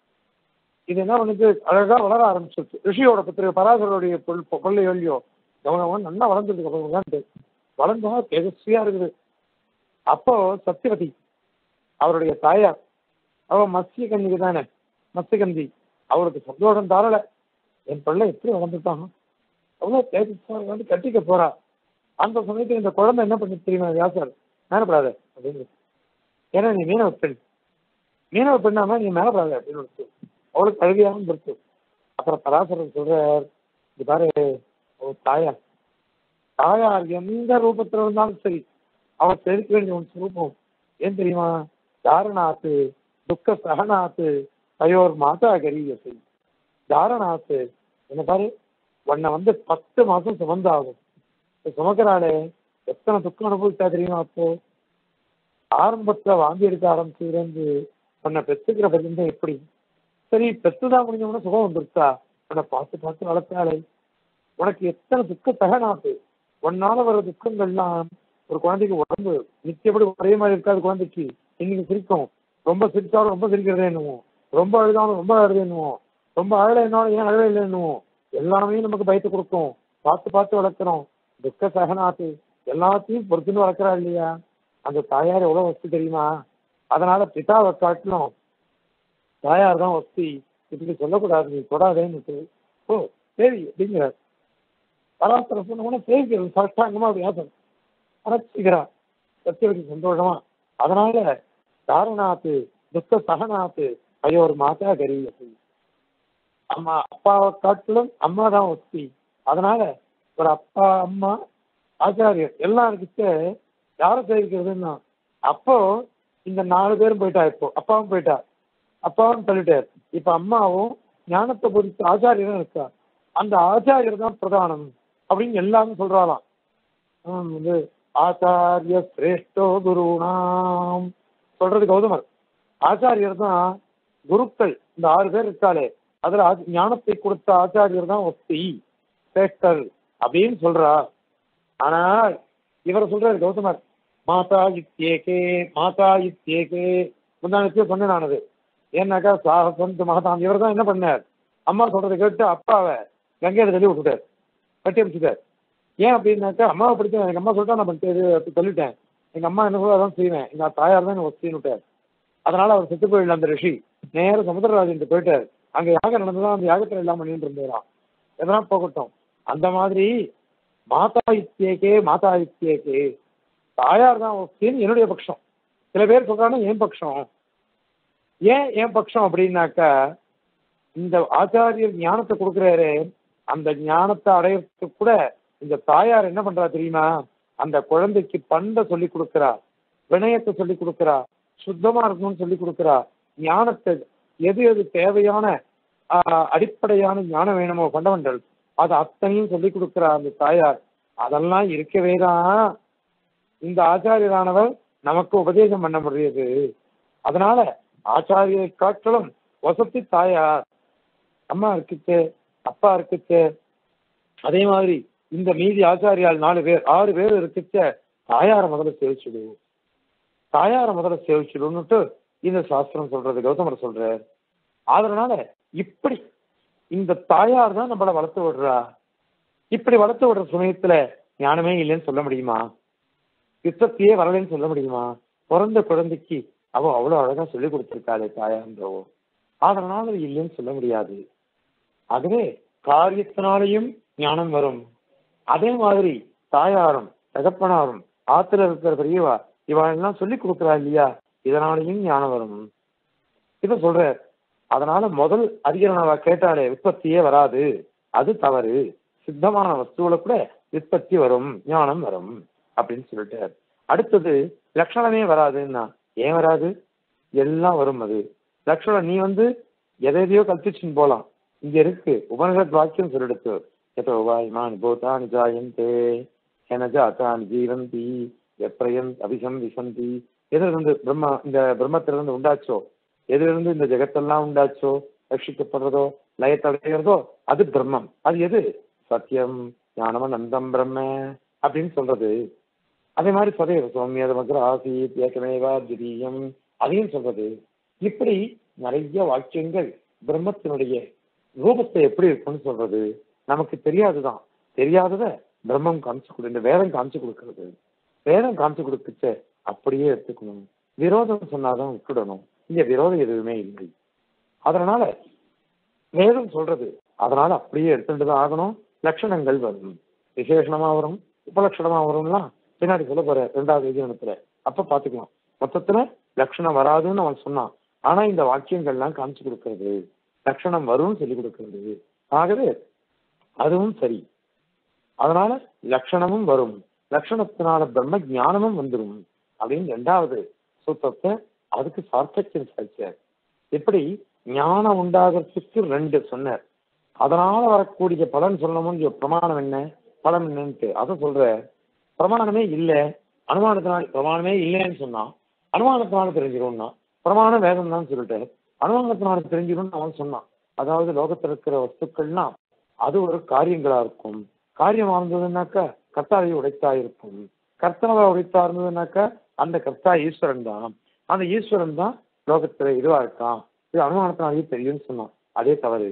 இது என்ன பண்ணுச்சு அழகா வளர ஆரம்பிச்சிருச்சு ரிஷியோட பத்திரிகை பராசருடைய பொல் கொள்ளை எழியோ கவனம் நல்லா வளர்ந்ததுக்கு அப்புறம் உட்காந்து வளர்ந்தா தேஜஸ்வியா இருக்குது அப்போ சத்தியவதி அவருடைய தாயார் அவ மத்ய கன்னிகை தானே மத்யகந்தி அவளுக்கு சந்தோஷம் தாரல என் பிள்ளை எப்படி வளர்ந்துட்டான் அவ்வளவு தேஜஸ்வா வந்து கட்டிக்க போறா அந்த சமயத்துல இந்த குழந்தை என்ன பண்ணி தெரியுமா வியாசர் மேலப்படாத அப்படின்னு ஏன்னா நீ மீனவ பெண் மீனவ பெண்ணாம நீ மேலப்படாத அப்படின்னு இருக்கு. அவளுக்கு கல்வியாகவும் இருக்கு அப்புறம் பராசரர் சொல்றார் இது பாரு ஒரு தாயார் தாயார் எந்த ரூபத்துல இருந்தாலும் சரி அவன் தெரிவிக்க வேண்டிய ஒரு சுரூபம் ஏன் தெரியுமா தாரணாத்து துக்க சகனாத்து தயோர் மாதா கரியசை தாரணாத்து என்ன பாரு உன்னை வந்து பத்து மாசம் சுமந்தாகும் இப்ப சுமக்கிறாளே எத்தனை துக்கம் அனுபவிச்சா தெரியுமா அப்போ ஆரம்பத்துல வாந்தி எடுக்க ஆரம்பிச்சதுலேருந்து உன்னை பெத்துக்கிற பதில் எப்படி சரி பெத்துதான் முடிஞ்சவன சுகம் வந்துருச்சா உன்னை பார்த்து பார்த்து வளர்த்தாளே உனக்கு எத்தனை துக்க சகனாத்து உன்னால வர துக்கங்கள்லாம் ஒரு குழந்தைக்கு உடம்பு நிச்சயப்படி ஒரே மாதிரி இருக்காது குழந்தைக்கு இன்னைக்கு சிரிக்கும் ரொம்ப சிரிச்சாலும் ரொம்ப சிரிக்கிறதே என்னவோம் ரொம்ப அழுதாலும் ரொம்ப அழுது என்னவோம் ரொம்ப அழல என்னாலும் ஏன் அழவே இல்லை என்னவோம் எல்லாமே நமக்கு பயத்தை கொடுக்கும் பார்த்து பார்த்து வளர்க்குறோம் துக்க சகனாத்து எல்லாத்தையும் பொறுத்துன்னு வளர்க்குறா இல்லையா அந்த தாயார் எவ்வளவு வசதி தெரியுமா அதனால பிதாவை காட்டிலும் தாயார் தான் வசதி இப்படி சொல்லக்கூடாது நீ தொடாதேன்னு ஓ சரி அப்படிங்கிறார் பராசர சொன்ன சேவிக்கிறது சாஷ்டாங்கமா வியாசம் அரைச்சிக்கிறா சத்தியவதி சந்தோஷமா அதனால தாரணாத்து துக்க சகனாத்து அயோர் மாதா கரியது அம்மா அப்பாவை காட்டிலும் அம்மா தான் வசதி அதனால ஒரு அப்பா அம்மா ஆச்சாரியர் எல்லாருக்கிட்ட யாரை சேவிக்கிறதுன்னா அப்போ இந்த நாலு பேரும் போயிட்டா இப்போ அப்பாவும் போயிட்டா அப்பாவும் தள்ளிட்டார் இப்ப அம்மாவும் ஞானத்தை பொறுத்து ஆச்சாரியரும் இருக்கா அந்த ஆச்சாரியர் தான் பிரதானம் அப்படின்னு எல்லாரும் சொல்றாராம் ஹம், வந்து ஆச்சாரிய சிரேஷ்டோ குருணாம் சொல்றது கௌதமர் ஆச்சாரியர் தான் குருக்கள் இந்த ஆறு பேர் இருக்காளே அதுல ஆ- ஞானத்தை கொடுத்த ஆச்சாரியர் தான் ஒத்தி சிரேஷ்டர் அப்படின்னு சொல்றா ஆனால் இவர் சொல்றாரு கௌதமர் மாதா இத்தியேகே மாதா இத்தியேகே முந்தானத்தையே சொன்னேன் நானது ஏன்னாக்கா சாகசந்த் மகதாம் இவர் தான் என்ன பண்ணார் அம்மா சொல்றதை கேட்டு அப்பாவை கங்கையில தள்ளி விட்டுட்டார் கட்டி அடிச்சுட்டார் ஏன் அப்படின்னாக்கா அம்மாவை பிடிச்ச எங்க அம்மா சொல்லிட்டா நான் பண்ணிட்டு அப்படி சொல்லிட்டேன் எங்க அம்மா என்ன சொல்ல அதான் செய்வேன் எங்க தாயார் தான் எனக்கு ஒத்தின்னு விட்டார் அதனால அவர் செத்து போயிடல அந்த ரிஷி நேர சமுத்திரராஜன் போயிட்டார் அங்க யாகம் நடந்ததா அந்த யாகத்துல எல்லாம் பண்ணிட்டு இருந்தாராம் எதனா போகட்டும் அந்த மாதிரி மாதா இத்தியேகே மாதா இத்தியேகே தாயார் தான் ஒத்தின்னு என்னுடைய பட்சம் சில பேர் சொல்றாங்க என் பட்சம் ஏன் என் பட்சம் அப்படின்னாக்கா இந்த ஆச்சாரியர் ஞானத்தை கொடுக்குறாரு அந்த ஞானத்தை அடையறதுக்கு கூட இந்த தாயார் என்ன பண்றா தெரியுமா அந்த குழந்தைக்கு பண்பை சொல்லி கொடுக்குறா வினயத்தை சொல்லி கொடுக்குறா சுத்தமா இருக்கணும்னு சொல்லி கொடுக்குறா ஞானத்தை எது எது தேவையான ஆஹ், அடிப்படையான ஞானம் வேணுமோ ஃபண்டமெண்டல் அது அத்தனையும் சொல்லி கொடுக்குறா அந்த தாயார் அதெல்லாம் இருக்கவே தான் இந்த ஆச்சாரியரானவர் நமக்கு உபதேசம் பண்ண முடியுது அதனால ஆச்சாரியரை காட்டிலும் வசதி தாயார் அம்மா இருக்குச்சு அப்பா இருக்குச்சு அதே மாதிரி இந்த மீதி ஆச்சாரியால் நாலு பேர் ஆறு பேர் இருக்குச்ச தாயார முதல்ல சேவிச்சுடு தாயார முதல்ல சேவிச்சுடுன்னுட்டு இந்த சாஸ்திரம் சொல்றது கௌதமர் சொல்றார் அதனால இப்படி இந்த தாயார் தான் நம்மள வளர்த்து விடுறா இப்படி வளர்த்து விடுற சமயத்துல ஞானமே இல்லைன்னு சொல்ல முடியுமா யுத்தத்தையே வரலைன்னு சொல்ல முடியுமா பிறந்த குழந்தைக்கு அவ அவ்வளவு அழகா சொல்லி கொடுத்திருக்காளே தாயான்றவோ அதனால அது இல்லைன்னு சொல்ல முடியாது ஆகவே காரியத்தினாலையும் ஞானம் வரும் அதே மாதிரி தாயாரும் தகப்பனாரும் ஆத்துல இருக்கிற பெரியவா இவா எல்லாம் சொல்லி கொடுக்குறா இல்லையா இதனாலையும் ஞானம் வரும் இத சொல்ற அதனால முதல் அதிகரணவா கேட்டாலே விற்பத்தியே வராது அது தவறு சித்தமான வஸ்துவில கூட விற்பத்தி வரும் ஞானம் வரும் அப்படின்னு சொல்லிட்டார் அடுத்தது லட்சணமே வராதுன்னா ஏன் வராது எல்லாம் வரும் அது லட்சணம் நீ வந்து எதை எதையோ கல்பிச்சுன்னு போலாம் இங்க இருக்கு உபனிஷத் வாக்கியம் சொல்லிடுத்து எதோ வாய்மான் பூதானி ஜாயந்தே என ஜாத்தானி ஜீவந்தி எப்ரயன் அபிசம் விசந்தி எதிலிருந்து பிரம்மா இந்த பிரம்மத்திலிருந்து உண்டாச்சோ எதிலிருந்து இந்த ஜெகத்தெல்லாம் உண்டாச்சோ ரட்சிக்கப்படுறதோ லயத்தடைகிறதோ அது பிரம்மம் அது எது சத்தியம் ஞானம் நந்தம் பிரம்ம அப்படின்னு சொல்றது அதே மாதிரி சதைவ சௌமியத மக்ர ஆசீத் ஏகமேவா திடீயம் அதையும் சொல்றது இப்படி நிறைய வாக்கியங்கள் பிரம்மத்தினுடைய ரூபத்தை எப்படி இருக்கும்னு சொல்றது நமக்கு தெரியாதுதான் தெரியாதத பிரம்மம் காமிச்சு கொடு இந்த வேதம் காமிச்சு கொடுக்கறது வேதம் காமிச்சு கொடுத்துச்ச அப்படியே எடுத்துக்கணும் விரோதம் சொன்னாதான் விட்டுடணும் இங்க விரோதம் எதுவுமே இல்லை அதனால வேதம் சொல்றது அதனால அப்படியே எடுத்துட்டு தான் ஆகணும் லட்சணங்கள் வரும் விசேஷணமா வரும் உபலட்சணமா வரும்லாம் பின்னாடி சொல்ல போற ரெண்டாவது விஜயனத்துல அப்ப பாத்துக்கலாம் மொத்தத்துல லட்சணம் வராதுன்னு அவன் சொன்னான் ஆனா இந்த வாக்கியங்கள்லாம் காமிச்சு கொடுக்கறது லட்சணம் வரும்னு சொல்லி கொடுக்கறது ஆகவே அதுவும் சரி அதனால லட்சணமும் வரும் லட்சணத்தினால பிரம்ம ஞானமும் வந்துடும் அப்படின்னு ரெண்டாவது சூத்திரத்தை அதுக்கு சார்த்தக்கியம் சாதிச்சார் எப்படி ஞானம் உண்டாகிறதுக்கு ரெண்டு சொன்னார் அதனால வரக்கூடிய பலன் சொல்லணும்னு பிரமாணம் என்ன பலன் என்னன்ட்டு அதை சொல்ற பிரமாணமே இல்ல அனுமானத்தினால பிரமாணமே இல்லைன்னு சொன்னா அனுமானத்தினால தெரிஞ்சிடும்னா பிரமாணம் வேதம் தான் சொல்லிட்டு அனுமானத்தினால தெரிஞ்சிடும்னு அவன் சொன்னான் அதாவது லோகத்தில் இருக்கிற வஸ்துக்கள்னா அது ஒரு காரியங்களா இருக்கும் காரியமா இருந்ததுன்னாக்கா கர்த்தாவை உடைத்தா இருக்கும் கர்த்தாவை உடைத்தா இருந்ததுன்னாக்கா அந்த கர்த்தா ஈஸ்வரன் தான் அந்த ஈஸ்வரன் தான் லோகத்துல இதுவா இருக்கான் இது அனுமானத்தினாலேயே தெரியும்னு சொன்னான் அதே தவறு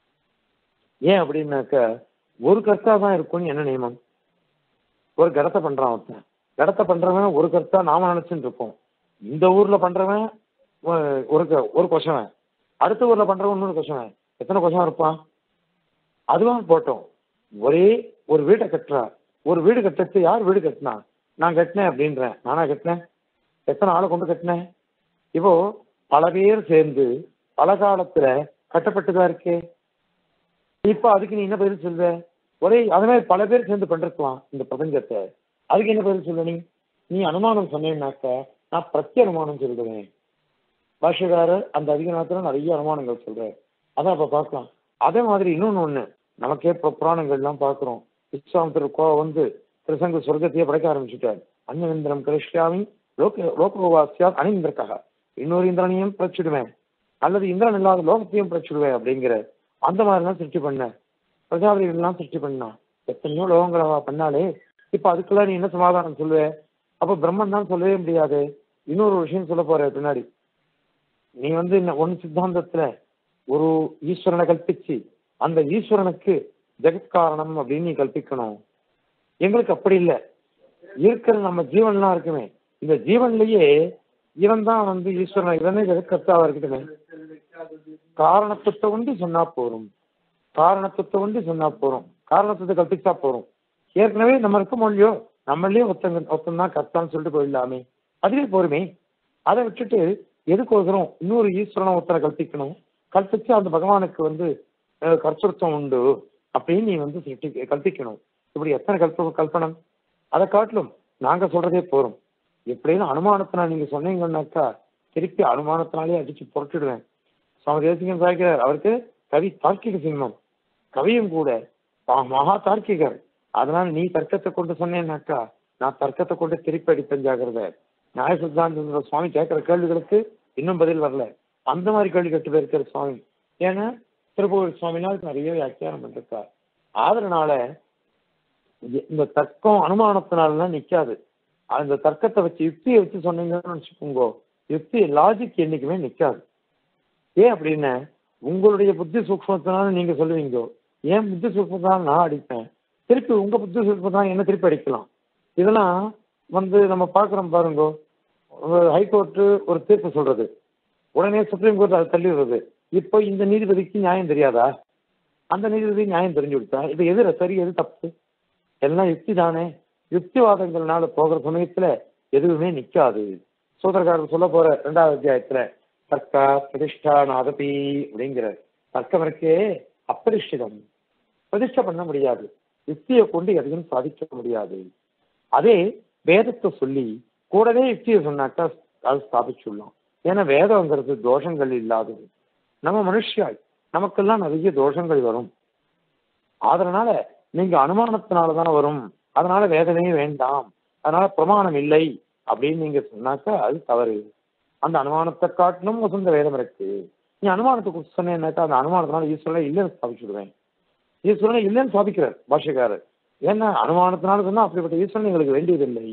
ஏன் அப்படின்னாக்க ஒரு கர்த்தா தான் இருக்கும்னு என்ன நியமம் ஒரு கடத்தை பண்றான் ஒருத்தன் கடத்தை பண்றவன் ஒரு கர்த்தா நாம நினைச்சுட்டு இருக்கோம் இந்த ஊர்ல பண்றவன் ஒ- ஒரு க- ஒரு கொசவன் அடுத்த ஊர்ல பண்றவன் இன்னொரு கொசவன் எத்தனை கொசவன் இருப்பான் அதுவும் போட்டோம் ஒரே ஒரு வீட்டை கட்டுறா ஒரு வீடு கட்டுறது யார் வீடு கட்டினா நான் கட்டினேன் அப்படின்றேன் நானா கட்டினேன் எத்தனை ஆளை கொண்டு கட்டினேன் இப்போ பல பேர் சேர்ந்து பல காலத்துல கட்டப்பட்டுதான் இருக்கே இப்ப அதுக்கு நீ என்ன பதில் சொல்வ ஒரே அது மாதிரி பல பேர் சேர்ந்து பண்றதுலாம் இந்த பிரபஞ்சத்தை அதுக்கு என்ன பதில் சொல்ல நீ நீ அனுமானம் சொன்னேன்னாக்க நான் பிரத்ய அனுமானம் சொல்லுவேன் பாஷ்யக்காரர் அந்த அதிகநாத்துல நிறைய அனுமானங்கள் சொல்றாரு அதான் அப்ப பார்க்கலாம் அதே மாதிரி இன்னொன்னு ஒண்ணு நமக்கே இப்ப புராணங்கள்லாம் பார்க்கிறோம் விஸ்வாமித்திர கோ வந்து திருசங்க சொர்க்கத்தையே படைக்க ஆரம்பிச்சுட்டார் அன்னவேந்திரம் கரிஷ்யாமி லோக லோகோவாசியா அனிந்திரக்காக இன்னொரு இந்திரனையும் பிரச்சிடுவேன் அல்லது இந்திரன் இல்லாத லோகத்தையும் பிரச்சிடுவேன் அப்படிங்கிற அந்த மாதிரிலாம் சிருஷ்டி பண்ண பிரஜாபதிகள்லாம் சிருஷ்டி பண்ணா எத்தனையோ லோகங்களை அவ பண்ணாலே இப்ப அதுக்கெல்லாம் நீ என்ன சமாதானம் சொல்லுவ அப்ப பிரம்மன் தான் சொல்லவே முடியாது இன்னொரு விஷயம் சொல்ல போற பின்னாடி நீ வந்து இந்த ஒன் சித்தாந்தத்துல ஒரு ஈஸ்வரனை கல்பிச்சு அந்த ஈஸ்வரனுக்கு ஜெகத்காரணம் அப்படின்னு நீ கல்பிக்கணும் எங்களுக்கு அப்படி இல்லை இருக்கிற நம்ம ஜீவன்லாம் இருக்குமே இந்த ஜீவன்லயே இவன் தான் வந்து ஈஸ்வரன் இவனே ஜெகத்கர்த்தாவா இருக்கட்டுமே காரணத்துவத்தை ஒண்டி சொன்னா போரும் காரணத்துவத்தை ஒண்டி சொன்னா போறோம் காரணத்துவத்தை கல்பிச்சா போறோம் ஏற்கனவே நம்ம இருக்க மொழியோ நம்மளே ஒருத்தங்க ஒருத்தன் தான் கர்த்தான்னு சொல்லிட்டு போயிடலாமே அதுவே போருமே அதை விட்டுட்டு எதுக்கோசரம் இன்னொரு ஈஸ்வரனை ஒருத்தரை கல்பிக்கணும் கல்பிச்சு அந்த பகவானுக்கு வந்து அஹ், கர்த்தృత్వం உண்டு அப்படின்னு நீ வந்து சிருஷ்டி- கல்பிக்கணும் இப்படி எத்தனை கல்ப கல்பனம் அதை காட்டிலும் நாங்க சொல்றதே போறோம் எப்படின்னு அனுமானத்தினால் நீங்க சொன்னீங்கன்னாக்கா திருப்பி அனுமானத்தினாலே அடிச்சு புரட்டிடுவேன் சுவாமி தேசிகன் சாய்க்கிறார் அவருக்கு கவி தார்க்கிக சிம்மம் கவியும் கூட பா- மகா தார்க்கிகர் அதனால நீ தர்க்கத்தை கொண்டு சொன்னேன்னாக்கா நான் தர்க்கத்தை கொண்டு திருப்பி அடிப்பேன் ஜாகிரத நியாய சித்தாந்த சுவாமி கேட்கிற கேள்விகளுக்கு இன்னும் பதில் வரல அந்த மாதிரி கேள்வி கேட்டு போயிருக்கிற சுவாமி ஏன்னா திருப்பூர் சுவாமினால் நிறைய வியாக்கியானம் பண்ணிருக்கார் அதனால இ- இந்த தர்க்கம் அனுமானத்தினாலாம் நிக்காது அந்த தர்க்கத்தை வச்சு யுக்தியை வச்சு சொன்னீங்கன்னு வச்சுக்கோங்க யுக்தி லாஜிக் என்னைக்குமே நிக்காது ஏன் அப்படின்னு உங்களுடைய புத்தி சூக்மத்தினால நீங்க சொல்லுவீங்க ஏன் புத்தி சூக்மத்தினால நான் அடிப்பேன் திருப்பி உங்க புத்தி சூக்மத்தினால என்ன திருப்பி அடிக்கலாம் இதெல்லாம் வந்து நம்ம பார்க்குறோம் பாருங்க ஹைகோர்ட்டு ஒரு தீர்ப்பு சொல்றது உடனே சுப்ரீம் கோர்ட் அதை தள்ளி விடுறது இப்போ இந்த நீதிபதிக்கு நியாயம் தெரியாதா அந்த நீதிபதி நியாயம் தெரிஞ்சு கொடுத்தா இது எது சரி எது தப்பு எல்லாம் யுக்தி தானே யுக்திவாதங்கள்னால போகிற சமயத்துல எதுவுமே நிக்காது சூத்திரக்காரர் சொல்ல போற ரெண்டாவது அத்தியாயத்துல தர்க்கா பிரதிஷ்டா நாதபி அப்படிங்கிற தர்க்கம் இருக்கே அப்பிரதிஷ்டிதம் பிரதிஷ்டை பண்ண முடியாது யுக்தியை கொண்டு எதையும் சாதிக்க முடியாது அதே வேதத்தை சொல்லி கூடவே யுக்தியை சொன்னாக்கா அது ஸ்தாபிச்சுடலாம் ஏன்னா வேதங்கிறது தோஷங்கள் இல்லாதது நம்ம மனுஷியாய் நமக்கெல்லாம் நிறைய தோஷங்கள் வரும் அதனால நீங்க அனுமானத்தினால தான் வரும் அதனால வேதனையே வேண்டாம் அதனால பிரமாணம் இல்லை அப்படின்னு நீங்க சொன்னாக்கா அது தவறு அந்த அனுமானத்தை காட்டிலும் உசந்த வேதம் இருக்கு நீ அனுமானத்தை குறித்து சொன்னேன்னாக்கா அந்த அனுமானத்தினால ஈஸ்வரனை இல்லைன்னு ஸ்தாபிச்சுடுவேன் ஈஸ்வரனை இல்லைன்னு ஸ்தாபிக்கிறார் பாஷக்காரர் ஏன்னா அனுமானத்தினால சொன்னா அப்படிப்பட்ட ஈஸ்வரன் எங்களுக்கு வேண்டியதில்லை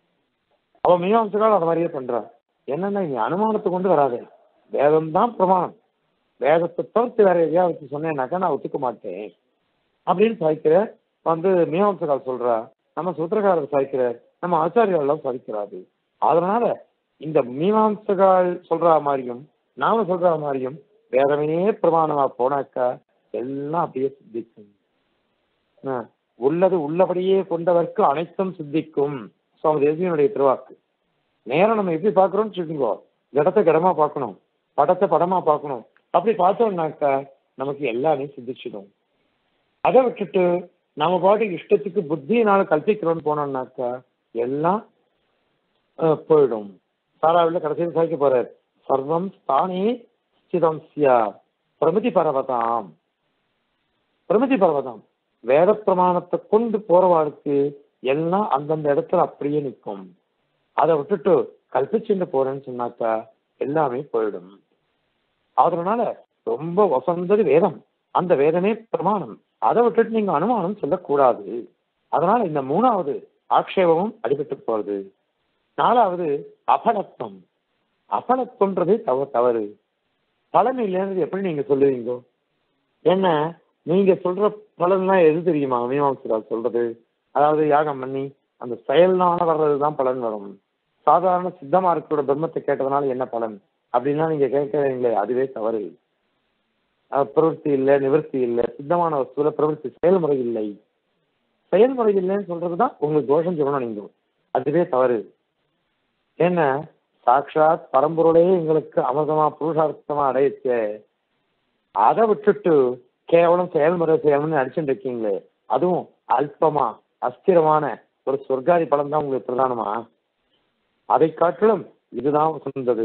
அவன் மீமாம்சகால் அதை மாதிரியே பண்றான் என்னன்னா நீ அனுமானத்தை கொண்டு வராதே வேதம் தான் பிரமாணம் வேதத்தை தவிர்த்து வேற எதையா வச்சு சொன்னேன்னாக்கா நான் ஒத்துக்க மாட்டேன் அப்படின்னு சாய்க்கிற வந்து மீமாம்சகால் சொல்றா நம்ம சூத்திரக்காரர் சாய்க்கிறார் நம்ம ஆச்சாரியாலாம் சாதிக்கிறாரு அதனால இந்த மீமாம்சகால் சொல்ற மாதிரியும் நாம சொல்ற மாதிரியும் வேதமே பிரமாணமா போனாக்கா எல்லாம் அப்படியே சித்திக்கும் ஆ, உள்ளது உள்ளபடியே கொண்டவர்க்கு அனைத்தும் சித்திக்கும் சுவாமி தேசியனுடைய திருவாக்கு நேரம் நம்ம எப்படி பார்க்குறோம்னு வச்சுக்கோங்க இடத்தை கடமா பார்க்கணும் படத்தை படமா பார்க்கணும் அப்படி பார்த்தோம்னாக்கா நமக்கு எல்லாமே சித்திச்சிடும் அதை விட்டுட்டு நம்ம பாட்டுக்கு இஷ்டத்துக்கு புத்தியினால கல்பிக்கிறோம்னு போனோம்னாக்கா எல்லாம் அஹ், போயிடும் சாராவில் கடைசியில் சாய்க்க போறார் சர்வம் தானே ஸ்திதம் சியா பிரமிதி பர்வதாம் பிரமிதி பர்வதம் வேத பிரமாணத்தை கொண்டு போறவாளுக்கு எல்லாம் அந்தந்த இடத்துல அப்படியே நிற்கும் அதை விட்டுட்டு கல்பிச்சுட்டு போறேன்னு சொன்னாக்கா எல்லாமே போயிடும் அதனால ரொம்ப வசந்தது வேதம் அந்த வேதமே பிரமாணம் அதை விட்டுட்டு நீங்க அனுமானம் சொல்லக்கூடாது அதனால இந்த மூணாவது ஆக்ஷேபமும் அடிபட்டு போறது நாலாவது அபலத்துவம் அபலத்துவன்றதே தவ தவறு பலன் இல்லைன்றது எப்படி நீங்க சொல்லுவீங்க என்ன நீங்க சொல்ற பலன்லாம் எது தெரியுமா மீமாம்சரால் சொல்றது அதாவது யாகம் பண்ணி அந்த செயல்னால வர்றதுதான் பலன் வரும் சாதாரண சித்தமா இருக்கிற பிரம்மத்தை கேட்டதுனால என்ன பலன் அப்படின்னா நீங்க கேட்கறீங்களே அதுவே தவறு அஹ் பிரவൃத்தி இல்லை நிவர்த்தி இல்லை சித்தமான வஸ்துல பிரவൃத்தி செயல்முறை இல்லை செயல்முறை இல்லைன்னு சொல்றதுதான் உங்களுக்கு தோஷம் சொல்லணும் நீங்க அதுவே தவறு என்ன சாட்சாத் பரம்பொருளே எங்களுக்கு அமிர்தமா புருஷார்த்தமா அடையச்ச அதை விட்டுட்டு கேவலம் செயல்முறை செயல்முறை அடிச்சுட்டு இருக்கீங்களே அதுவும் அல்பமா அஸ்திரமான ஒரு சொர்க்காதி பலன் தான் உங்களுக்கு பிரதானமா அதை காட்டிலும் இதுதான் வசந்தது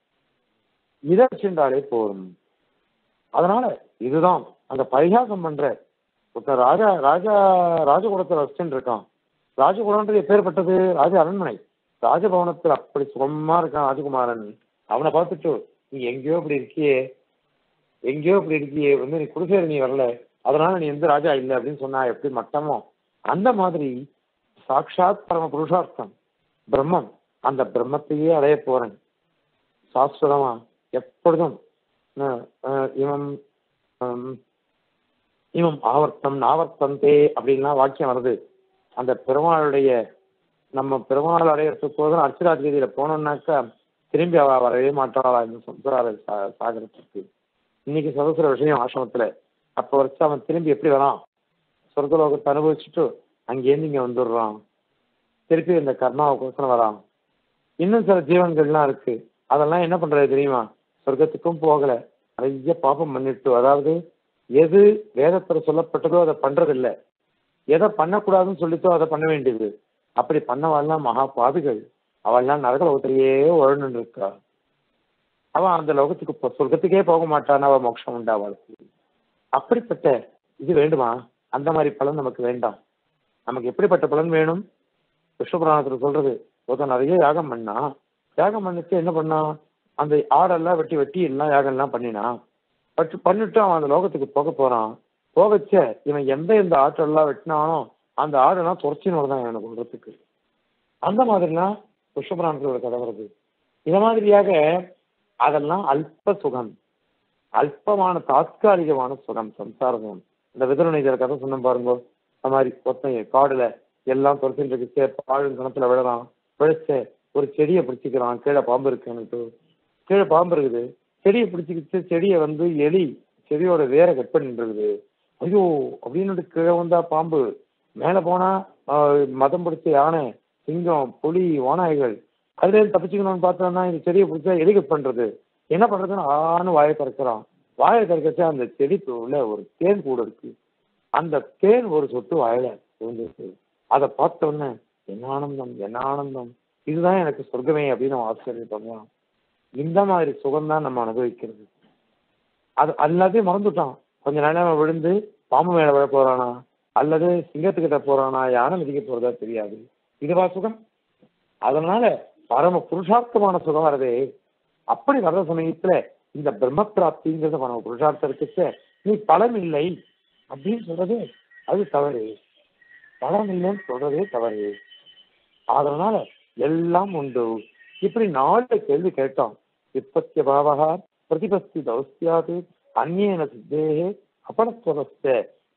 இதை வச்சுட்டாலே போதும் அதனால இதுதான் அந்த பரிகாசம் பண்ற ஒருத்தன் ராஜா ராஜா ராஜகுலத்தில் வச்சுட்டு இருக்கான் ராஜகுலம்ன்றது எப்பேற்பட்டது ராஜ அரண்மனை ராஜபவனத்தில் அப்படி சுகமா இருக்கான் ராஜகுமாரன் அவனை பார்த்துட்டு நீ எங்கேயோ இப்படி இருக்கியே எங்கேயோ இப்படி இருக்கியே வந்து நீ குடிசேரி நீ வரல அதனால நீ எந்த ராஜா இல்லை அப்படின்னு சொன்னா எப்படி மட்டமோ அந்த மாதிரி சாட்சாத் பரம புருஷார்த்தம் பிரம்மம் அந்த பிரம்மத்தையே அடைய போறேன் சாஸ்வதமா எப்பொழுதும் அஹ், அஹ், இவன் ஹம், இவன் ஆவர்த்தம் நாவர்த்தந்தே அப்படின்லாம் வாக்கியம் வருது அந்த பெருமாளுடைய நம்ம பெருமாள் அடையறதுக்கு போதும் அர்ச்சராஜ் கதியில போனோம்னாக்கா திரும்பி அவ வரவே மாட்டாளா இந்த சம்சார சா- சாகரத்துக்கு இன்னைக்கு சதசுர விஷயம் ஆசிரமத்துல அப்போ வச்சு அவன் திரும்பி எப்படி வரான் சொர்க்கலோகத்தை அனுபவிச்சுட்டு அங்கேருந்து இங்க வந்துடுறான் திருப்பி இந்த கர்மாவுக்கோசரம் வரான் இன்னும் சில ஜீவன்கள்லாம் இருக்கு அதெல்லாம் என்ன பண்றது தெரியுமா சொர்க்கத்துக்கும் போகல நிறைய பாபம் பண்ணிட்டு அதாவது எது வேதத்துல சொல்லப்பட்டதோ அதை பண்றதில்ல எதை பண்ணக்கூடாதுன்னு சொல்லித்தோ அதை பண்ண வேண்டியது அப்படி பண்ணவாள்லாம் மகா பாவிகள் அவள்லாம் நரக லோகத்திலேயே உழண்டு இருக்கா அவன் அந்த லோகத்துக்கு போ- சொர்க்கத்துக்கே போக மாட்டான் அவ மோட்சம் உண்டா அவளுக்கு அப்படிப்பட்ட இது வேண்டுமா அந்த மாதிரி பலன் நமக்கு வேண்டாம் நமக்கு எப்படிப்பட்ட பலன் வேணும் விஷ்ணுபுராணத்துல சொல்றது ஒருத்தன் நிறைய யாகம் பண்ணா யாகம் பண்ணிட்டு என்ன பண்ணான் அந்த ஆடெல்லாம் வெட்டி வெட்டி எல்லாம் யாகம் எல்லாம் பண்ணினான் பட்டு பண்ணிட்டு அவன் அந்த லோகத்துக்கு போக போறான் போகச்ச இவன் எந்த எந்த ஆட்டெல்லாம் வெட்டினானோ அந்த ஆடெல்லாம் துரச்சின்னு வருதான் இவனை கொள்றதுக்கு அந்த மாதிரிலாம் விஷ்ணுபுராணத்துல ஒரு கதை வருது இந்த மாதிரியாக அதெல்லாம் அல்ப சுகம் அல்பமான தாத்காலிகமான சுகம் சம்சார சுகம் இந்த விதரணைதர் கதை சொன்ன பாருங்க அந்த மாதிரி ஒருத்தன் காடுல எல்லாம் துரத்திட்டு இருக்கு பாழும் கணத்துல விழறான் விழிச்ச ஒரு செடியை பிடிச்சிக்கிறான் கீழே பாம்பு இருக்குன்னுட்டு கீழே பாம்பு இருக்குது செடியை பிடிச்சிக்கிச்சு செடியை வந்து எலி செடியோட வேரை கட் பண்ணிட்டு இருக்குது ஐயோ அப்படின்னு கீழே வந்தா பாம்பு மேல போனா ஆஹ், மதம் பிடிச்ச யானை சிங்கம் புலி ஓநாய்கள் அதுல இருந்து தப்பிச்சுக்கணும்னு பார்த்தோம்னா இந்த செடியை பிடிச்சா எலி கட் பண்றது என்ன பண்றதுன்னு ஆன்னு வாயை திறக்கிறான் வாயை திறக்கச்சா அந்த செடிக்கு உள்ள ஒரு தேன் கூடு இருக்கு அந்த தேன் ஒரு சொட்டு வாயில விழுந்துருக்கு அதை பார்த்த உடனே என்ன ஆனந்தம் என்ன ஆனந்தம் இதுதான் எனக்கு சொர்க்கமே அப்படின்னு அவன் ஆச்சரியப்படுவான் இந்த மாதிரி சுகம் தான் நம்ம அனுபவிக்கிறது அது எல்லாத்தையும் மறந்துட்டான் கொஞ்ச நேரம் அவன் விழுந்து பாம்பு மேல விழ போறானா அல்லது சிங்கத்துக்கிட்ட போறானா யானை மிதிக்க போறதா தெரியாது இதுவா சுகம் அதனால பரம புருஷார்த்தமான சுகம் வரதே அப்படி வர்ற சமயத்துல இந்த பிரம்ம பிராப்திங்கிறது பரம புருஷார்த்தம் இருக்குச்சே நீ பலன் இல்லை அப்படின்னு சொல்றது அது தவறு பலன் இல்லைன்னு சொல்றதே தவறு அதனால எல்லாம் உண்டு இப்படி நாலு கேள்வி கேட்டோம் விற்பத்திய பாவகா பிரதிபஸ்தி தௌஸ்தியாது அந்நேன சித்தேகே அபரஸ்வரஸ்த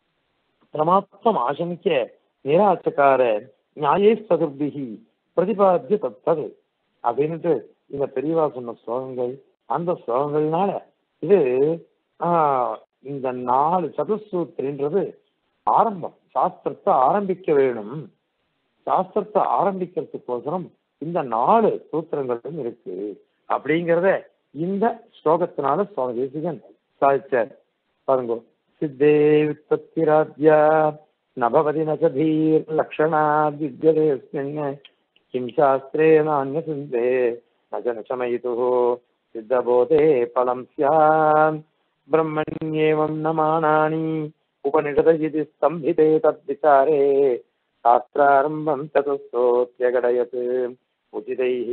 பிரமாத்மம் ஆசங்கிய நிராச்சக்கார நியாயே சதுர்பிகி பிரதிபாத்திய தத்தது அப்படின்னுட்டு இந்த பெரியவா சொன்ன ஸ்லோகங்கள் அந்த ஸ்லோகங்கள்னால இது ஆஹ், இந்த நாலு சதுசூத்திரின்றது ஆரம்பம் சாஸ்திரத்தை ஆரம்பிக்க வேணும் சாஸ்திரத்தை ஆரம்பிக்கிறதுக்கோசரம் இந்த நாலு சூத்திரங்களும் இருக்கு அப்படிங்கிறத இந்த ஸ்லோகத்தினால சுவாமி தேசிகன் சாதிச்சார் பாருங்க சித்தே வித்பத்திராத்யா நபவதி நகதீர் லக்ஷணா வித்யதேஸ்மின் கிம் சாஸ்திரே நானிய சிந்தே நஜன சமயிது சித்தபோதே பலம் ஸ்யாத் ब्रह्मण्येवं न मानानि उपनिषद इति स्तम्भिते तद्विचारे शास्त्रारम्भं चतुस्तोत्यगडयत् उचितैः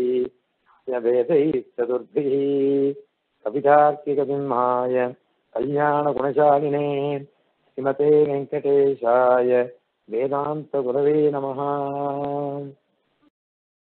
वेदैः चतुर्भिः कवितार्किकसिंहाय कल्याणगुणशालिने श्रीमते वेङ्कटेशाय वेदान्तगुरवे नमः